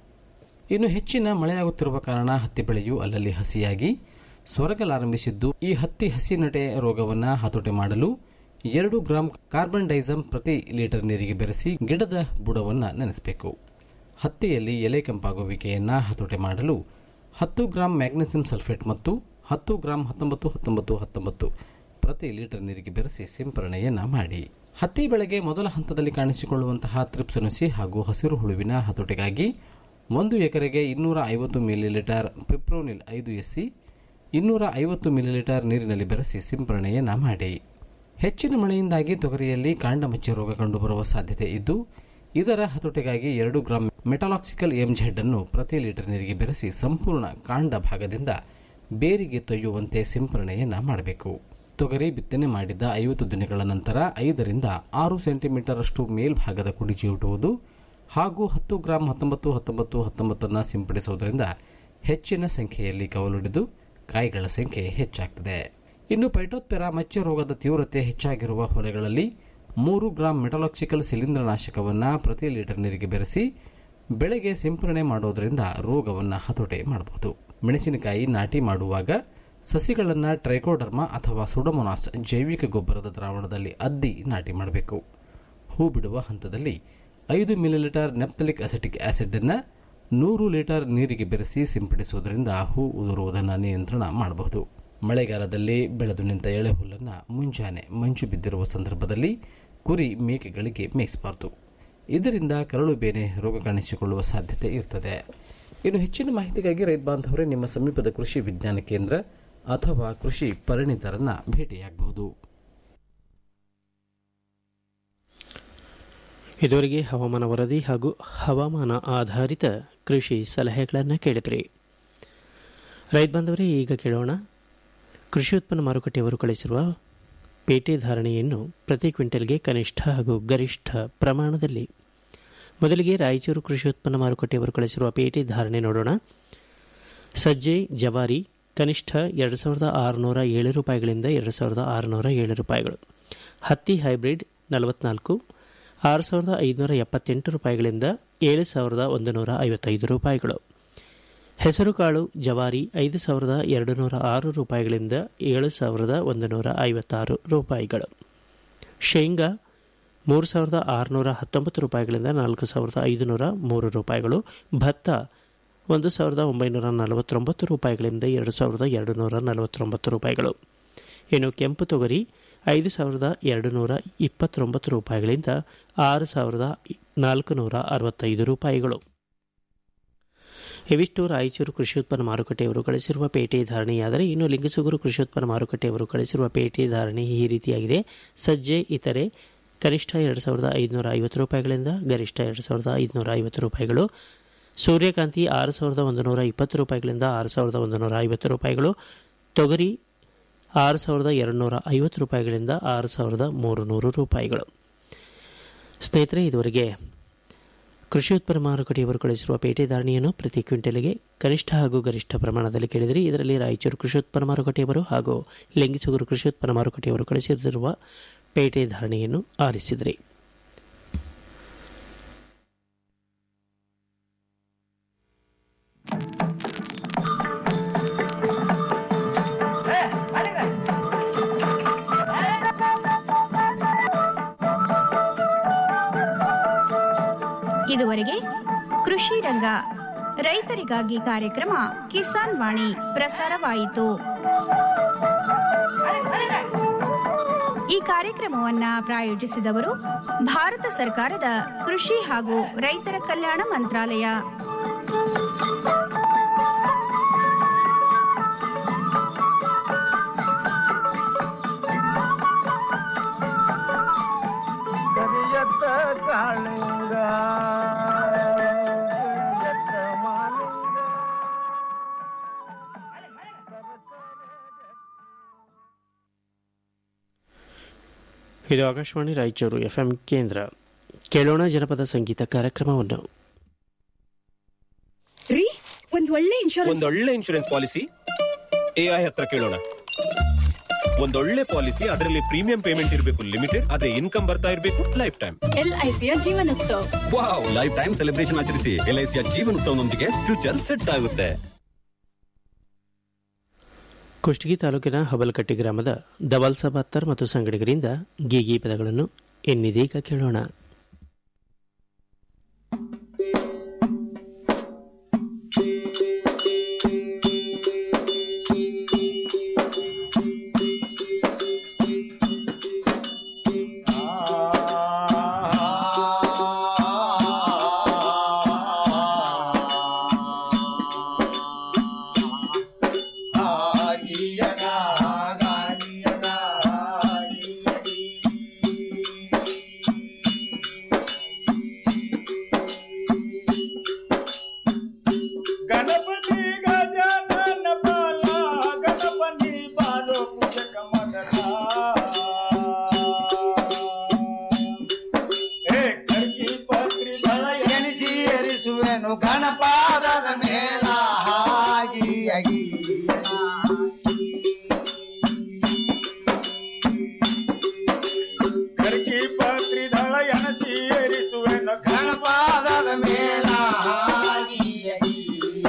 H: ಇನ್ನು ಹೆಚ್ಚಿನ ಮಳೆಯಾಗುತ್ತಿರುವ ಕಾರಣ ಹತ್ತಿ ಬೆಳೆಯು ಅಲ್ಲಲ್ಲಿ ಹಸಿಯಾಗಿ ಸೊರಗಲಾರಂಭಿಸಿದ್ದು ಈ ಹತ್ತಿ ಹಸಿನಟೆ ರೋಗವನ್ನು ಹತೋಟಿ ಮಾಡಲು ಎರಡು ಗ್ರಾಂ ಕಾರ್ಬನ್ ಡೈಸಮ್ ಪ್ರತಿ ಲೀಟರ್ ನೀರಿಗೆ ಬೆರೆಸಿ ಗಿಡದ ಬುಡವನ್ನು ನೆನೆಸಬೇಕು ಹತ್ತಿಯಲ್ಲಿ ಎಲೆ ಕೆಂಪಾಗುವಿಕೆಯನ್ನು ಹತೋಟಿ ಮಾಡಲು ಹತ್ತು ಗ್ರಾಂ ಮ್ಯಾಗ್ನೆಸಿಯಂ ಸಲ್ಫೇಟ್ ಮತ್ತು ಹತ್ತು ಗ್ರಾಂ ಹತ್ತೊಂಬತ್ತು ಹತ್ತೊಂಬತ್ತು ಹತ್ತೊಂಬತ್ತು ಪ್ರತಿ ಲೀಟರ್ ನೀರಿಗೆ ಬೆರೆಸಿ ಸಿಂಪರಣೆಯನ್ನು ಮಾಡಿ ಹತ್ತಿ ಬೆಳೆಗೆ ಮೊದಲ ಹಂತದಲ್ಲಿ ಕಾಣಿಸಿಕೊಳ್ಳುವಂತಹ ತ್ರಿಪ್ಸನುಸಿ ಹಾಗೂ ಹಸಿರು ಹುಳುವಿನ ಹತೋಟಿಗಾಗಿ ಒಂದು ಎಕರೆಗೆ ಇನ್ನೂರ ಐವತ್ತು ಮಿಲಿಲೀಟರ್ ಪ್ರಿಪ್ರೋನಿಲ್ ಐದು ಎಸ್ಸಿ ಇನ್ನೂರ ಐವತ್ತು ಮಿಲಿಲೀಟರ್ ನೀರಿನಲ್ಲಿ ಬೆರೆಸಿ ಸಿಂಪರಣೆಯನ್ನು ಮಾಡಿ ಹೆಚ್ಚಿನ ಮಳೆಯಿಂದಾಗಿ ತೊಗರಿಯಲ್ಲಿ ಕಾಂಡಮಚ್ಚೆ ರೋಗ ಕಂಡುಬರುವ ಸಾಧ್ಯತೆ ಇದ್ದು ಇದರ ಹತೋಟಿಗಾಗಿ ಎರಡು ಗ್ರಾಂ ಮೆಟಾಲಾಕ್ಸಿಕಲ್ ಎಂಜೆಡ್ ಅನ್ನು ಪ್ರತಿ ಲೀಟರ್ ನೀರಿಗೆ ಬೆರೆಸಿ ಸಂಪೂರ್ಣ ಕಾಂಡ ಭಾಗದಿಂದ ಬೇರಿಗೆ ತೊಯ್ಯುವಂತೆ ಸಿಂಪರಣೆಯನ್ನು ಮಾಡಬೇಕು ತೊಗರಿ ಬಿತ್ತನೆ ಮಾಡಿದ ಐವತ್ತು ದಿನಗಳ ನಂತರ ಐದರಿಂದ ಆರು ಸೆಂಟಿಮೀಟರ್ ಅಷ್ಟು ಮೇಲ್ಭಾಗದ ಕುಡಿ ಚಿವುಟುವುದು ಹಾಗೂ ಹತ್ತು ಗ್ರಾಂ ಹತ್ತೊಂಬತ್ತು ಹತ್ತೊಂಬತ್ತು ಹತ್ತೊಂಬತ್ತನ್ನು ಸಿಂಪಡಿಸುವುದರಿಂದ ಹೆಚ್ಚಿನ ಸಂಖ್ಯೆಯಲ್ಲಿ ಕವಲೊಡೆದು ಕಾಯಿಗಳ ಸಂಖ್ಯೆ ಹೆಚ್ಚಾಗ್ತದೆ ಇನ್ನು ಪೈಟೋತ್ಪೆರಾ ಮಚ್ಚೆ ರೋಗದ ತೀವ್ರತೆ ಹೆಚ್ಚಾಗಿರುವ ಹೊಲೆಗಳಲ್ಲಿ ಮೂರು ಗ್ರಾಂ ಮೆಟಲಾಕ್ಸಿಕಲ್ ಶಿಲೀಂಧ್ರನಾಶಕವನ್ನು ಪ್ರತಿ ಲೀಟರ್ ನೀರಿಗೆ ಬೆರೆಸಿ ಬೆಳೆಗೆ ಸಿಂಪರಣೆ ಮಾಡೋದರಿಂದ ರೋಗವನ್ನು ಹತೋಟಿ ಮಾಡಬಹುದು ಮೆಣಸಿನಕಾಯಿ ನಾಟಿ ಮಾಡುವಾಗ ಸಸಿಗಳನ್ನು ಟ್ರೈಕೋಡರ್ಮಾ ಅಥವಾ ಸುಡಮೊನಾಸ್ ಜೈವಿಕ ಗೊಬ್ಬರದ ದ್ರಾವಣದಲ್ಲಿ ಅದ್ದಿ ನಾಟಿ ಮಾಡಬೇಕು ಹೂ ಬಿಡುವ ಹಂತದಲ್ಲಿ ಐದು ಮಿಲಿಲೀಟರ್ ನೆಪ್ತಲಿಕ್ ಅಸೆಟಿಕ್ ಆಸಿಡನ್ನು ನೂರು ಲೀಟರ್ ನೀರಿಗೆ ಬೆರೆಸಿ ಸಿಂಪಡಿಸುವುದರಿಂದ ಹೂ ಉದುರುವುದನ್ನು ನಿಯಂತ್ರಣ ಮಾಡಬಹುದು ಮಳೆಗಾಲದಲ್ಲಿ ಬೆಳೆದು ನಿಂತ ಎಳೆ ಹುಲ್ಲನ್ನು ಮುಂಜಾನೆ ಮಂಜು ಬಿದ್ದಿರುವ ಸಂದರ್ಭದಲ್ಲಿ ಕುರಿ ಮೇಕೆಗಳಿಗೆ ಮೇಯಿಸಬಾರದು ಇದರಿಂದ ಕರಳು ಬೇನೆ ರೋಗ ಕಾಣಿಸಿಕೊಳ್ಳುವ ಸಾಧ್ಯತೆ ಇರ್ತದೆ ಇನ್ನು ಹೆಚ್ಚಿನ ಮಾಹಿತಿಗಾಗಿ ರೈತ ಬಾಂಧವರೇ ನಿಮ್ಮ ಸಮೀಪದ ಕೃಷಿ ವಿಜ್ಞಾನ ಕೇಂದ್ರ ಅಥವಾ ಕೃಷಿ ಪರಿಣಿತರನ್ನ ಭೇಟಿಯಾಗಬಹುದು
C: ಇದುವರೆಗೆ ಹವಾಮಾನ ವರದಿ ಹಾಗೂ ಹವಾಮಾನ ಆಧಾರಿತ ಕೃಷಿ ಸಲಹೆಗಳನ್ನು ಕೇಳಿದ್ರಿ ರೈತ ಬಾಂಧವರೇ ಈಗ ಕೇಳೋಣ ಕೃಷಿ ಉತ್ಪನ್ನ ಮಾರುಕಟ್ಟೆಯವರು ಕಳಿಸಿರುವ ಪೇಟೆ ಧಾರಣೆಯನ್ನು ಪ್ರತಿ ಕ್ವಿಂಟಲ್ಗೆ ಕನಿಷ್ಠ ಹಾಗೂ ಗರಿಷ್ಠ ಪ್ರಮಾಣದಲ್ಲಿ ಮೊದಲಿಗೆ ರಾಯಚೂರು ಕೃಷಿ ಉತ್ಪನ್ನ ಮಾರುಕಟ್ಟೆಯವರು ಕಳಿಸಿರುವ ಪೇಟೆ ಧಾರಣೆ ನೋಡೋಣ ಸಜ್ಜೆ ಜವಾರಿ ಕನಿಷ್ಠ ಎರಡು ಸಾವಿರದ ಆರುನೂರ ಏಳು ರೂಪಾಯಿಗಳಿಂದ ಎರಡು ಸಾವಿರದ ಆರುನೂರ ಏಳು ರೂಪಾಯಿಗಳು ಹತ್ತಿ ಹೈಬ್ರಿಡ್ ನಲವತ್ನಾಲ್ಕು ಆರು ಸಾವಿರದ ಐದುನೂರ ಎಪ್ಪತ್ತೆಂಟು ರೂಪಾಯಿಗಳಿಂದ ಏಳು ಸಾವಿರದ ಒಂದು ನೂರ ಐವತ್ತೈದು ರೂಪಾಯಿಗಳು ಹೆಸರುಕಾಳು ಜವಾರಿ ಐದು ಸಾವಿರದ ಎರಡು ನೂರ ಆರು ರೂಪಾಯಿಗಳಿಂದ ಏಳು ಸಾವಿರದ ಒಂದು ನೂರ ಐವತ್ತಾರು ರೂಪಾಯಿಗಳು ಶೇಂಗಾ ಮೂರು ಸಾವಿರದ ಆರುನೂರ ಹತ್ತೊಂಬತ್ತು ರೂಪಾಯಿಗಳಿಂದ ನಾಲ್ಕು ಸಾವಿರದ ಐದುನೂರ ಮೂರು ರೂಪಾಯಿಗಳು ಭತ್ತ ಒಂದು ಸಾವಿರದ ಒಂಬೈನೂರ ನಲವತ್ತೊಂಬತ್ತು ರೂಪಾಯಿಗಳಿಂದ ಎರಡು ಸಾವಿರದ ಎರಡು ನೂರ ನಲವತ್ತೊಂಬತ್ತು ರೂಪಾಯಿಗಳು ಇನ್ನು ಕೆಂಪು ತೊಗರಿ ಐದು ಸಾವಿರದ ಎರಡು ನೂರ ಇಪ್ಪತ್ತೊಂಬತ್ತು ರೂಪಾಯಿಗಳಿಂದ ಆರು ಸಾವಿರದ ನಾಲ್ಕು ನೂರ ಅರವತ್ತೈದು ರೂಪಾಯಿಗಳು ಇವಿಷ್ಟು ರಾಯಚೂರು ಕೃಷಿ ಉತ್ಪನ್ನ ಮಾರುಕಟ್ಟೆಯವರು ಕಳಿಸಿರುವ ಪೇಟೆ ಧಾರಣೆಯಾದರೆ ಇನ್ನು ಲಿಂಗಸುಗೂರು ಕೃಷಿ ಉತ್ಪನ್ನ ಮಾರುಕಟ್ಟೆಯವರು ಕಳಿಸಿರುವ ಪೇಟೆ ಧಾರಣೆ ಈ ರೀತಿಯಾಗಿದೆ ಸಜ್ಜೆ ಇತರೆ ಕನಿಷ್ಠ ಎರಡು ಸಾವಿರದ ಐದುನೂರ ಐವತ್ತು ರೂಪಾಯಿಗಳಿಂದ ಗರಿಷ್ಠ ಎರಡು ಸಾವಿರದ ಐದುನೂರ ಐವತ್ತು ರೂಪಾಯಿಗಳು ಸೂರ್ಯಕಾಂತಿ ಆರು ಸಾವಿರದ ಒಂದು ನೂರ ಇಪ್ಪತ್ತು ರೂಪಾಯಿಗಳಿಂದ ಆರು ಸಾವಿರದ ಒಂದು ನೂರ ಐವತ್ತು ರೂಪಾಯಿಗಳು ತೊಗರಿ ಆರು ಸಾವಿರದ ಎರಡು ನೂರ ಐವತ್ತು ರೂಪಾಯಿಗಳಿಂದ ಆರು ಸಾವಿರದ ಮೂರು ನೂರು ರೂಪಾಯಿಗಳು ಸ್ನೇಹಿತರೆ ಇದುವರೆಗೆ ಕೃಷಿ ಉತ್ಪನ್ನ ಮಾರುಕಟ್ಟೆಯವರು ಕಳಿಸಿರುವ ಪೇಟೆ ಧಾರಣೆಯನ್ನು ಪ್ರತಿ ಕ್ವಿಂಟಲ್ಗೆ ಕನಿಷ್ಠ ಹಾಗೂ ಗರಿಷ್ಠ ಪ್ರಮಾಣದಲ್ಲಿ ಕೇಳಿದರೆ ಇದರಲ್ಲಿ ರಾಯಚೂರು ಕೃಷಿ ಉತ್ಪನ್ನ ಮಾರುಕಟ್ಟೆಯವರು ಹಾಗೂ ಲಿಂಗಿಸುಗೂರು ಕೃಷಿ ಉತ್ಪನ್ನ ಮಾರುಕಟ್ಟೆಯವರು ಕಳಿಸಿರುವ ಪೇಟೆ ಧಾರಣೆಯನ್ನು ಆರಿಸಿದ್ರಿ
D: ಇದುವರೆಗೆ ಕೃಷಿ ರಂಗ ರೈತರಿಗಾಗಿ ಕಾರ್ಯಕ್ರಮ ಕಿಸಾನ್ ವಾಣಿ ಪ್ರಸಾರವಾಯಿತು ಈ ಕಾರ್ಯಕ್ರಮವನ್ನ ಪ್ರಾಯೋಜಿಸಿದವರು ಭಾರತ ಸರ್ಕಾರದ ಕೃಷಿ ಹಾಗೂ ರೈತರ ಕಲ್ಯಾಣ ಮಂತ್ರಾಲಯ
E: ಕರಿಯತ್ತ ಕಾಳಿಂಗ ಕರಿಯತ್ತ ಮಾಲಿಂಗ
C: ಇದು ಆಕಾಶವಾಣಿ ರಾಯಚೂರು ಎಫ್ಎಂ ಕೇಂದ್ರ ಕೇಳೋಣ ಜನಪದ ಸಂಗೀತ ಕಾರ್ಯಕ್ರಮವನ್ನು
Q: ರೀ ಒಂದ್ ಒಳ್ಳೆ ಇನ್ಶೂರೆನ್ಸ್
R: ಒಂದೊಳ್ಳೆ ಇನ್ಶೂರೆನ್ಸ್ ಪಾಲಿಸಿ ಎಐ ಹತ್ರ ಕೇಳೋಣ ಒಂದೊಳ್ಳೆ ಪಾಲಿಸಿ ಅದರಲ್ಲಿ ಪ್ರೀಮಿಯಂ ಪೇಮೆಂಟ್ ಇರಬೇಕು ಲಿಮಿಟೆಡ್ ಅದೇ ಇನ್ಕಮ್ ಬರ್ತಾ ಇರಬೇಕು ಲೈಫ್ ಟೈಮ್
Q: ಎಲ್ಐಸಿಯ ಜೀವನೋತ್ಸವ
R: ವಾವ್ ಲೈಫ್ ಟೈಮ್ ಸೆಲೆಬ್ರೇಷನ್ ಆಚರಿಸಿ ಎಲ್ಐಸಿಯ ಜೀವನೋತ್ಸವನೊಂದಿಗೆ ಫ್ಯೂಚರ್ ಸೆಟ್ ಆಗುತ್ತೆ
C: ಕುಷ್ಟಗಿ ತಾಲೂಕಿನ ಹಬಲಕಟ್ಟಿ ಗ್ರಾಮದ ದವಲ್ಸ ಬತ್ತರ್ ಮತ್ತು ಸಂಗಡಿಗರಿಂದ ಗೀಗಿ ಪದಗಳನ್ನು ಎನ್ನಿದೀಗ ಕೇಳೋಣ
E: ಗಣಪತಿ ಗಜಾನನ ಬಾಲ ಗಣಪತಿ ಬಾಲೋ ಪೂಜಕ ಮಗನ ಏ ಕರ್ಕಿ ಪತ್ರಿ ದಳ ಎನಿಸಿ ಎರಿಸುವೆನು ಗಣಪಾದದ ಮೇಲ ಹಾಗಿ ಅಗಿ ಕರ್ಕಿ ಪತ್ರಿ ದಳ ಎನಸಿ ಎರಿಸುವೆನು ಗಣಪಾದದ ಮೇಲ ಹಾಗಿ ಅಗಿ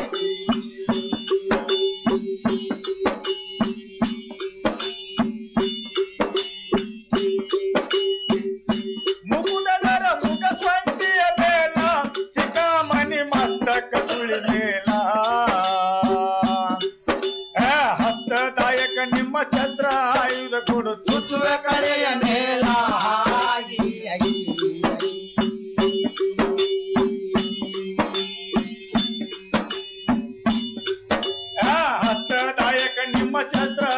E: ಮುಗುಡದರ ಮುಖ ಸ್ವಂತಿಯ ಮೇಲ ಚಿಕಾಮಣಿ ಮಸ್ತಕ ಸುಳಿ ಮೇಲ ಆ, ಹಸ್ತದಾಯಕ ನಿಮ್ಮ ಛತ್ರ ಆಯುಧ ಕೊಡು ತುತ್ತುವ ಕಡೆಯ ಮೇಲ ಹಾಗಿ ಅಗಿ. ಆ, ಹಸ್ತದಾಯಕ ನಿಮ್ಮ ಛತ್ರ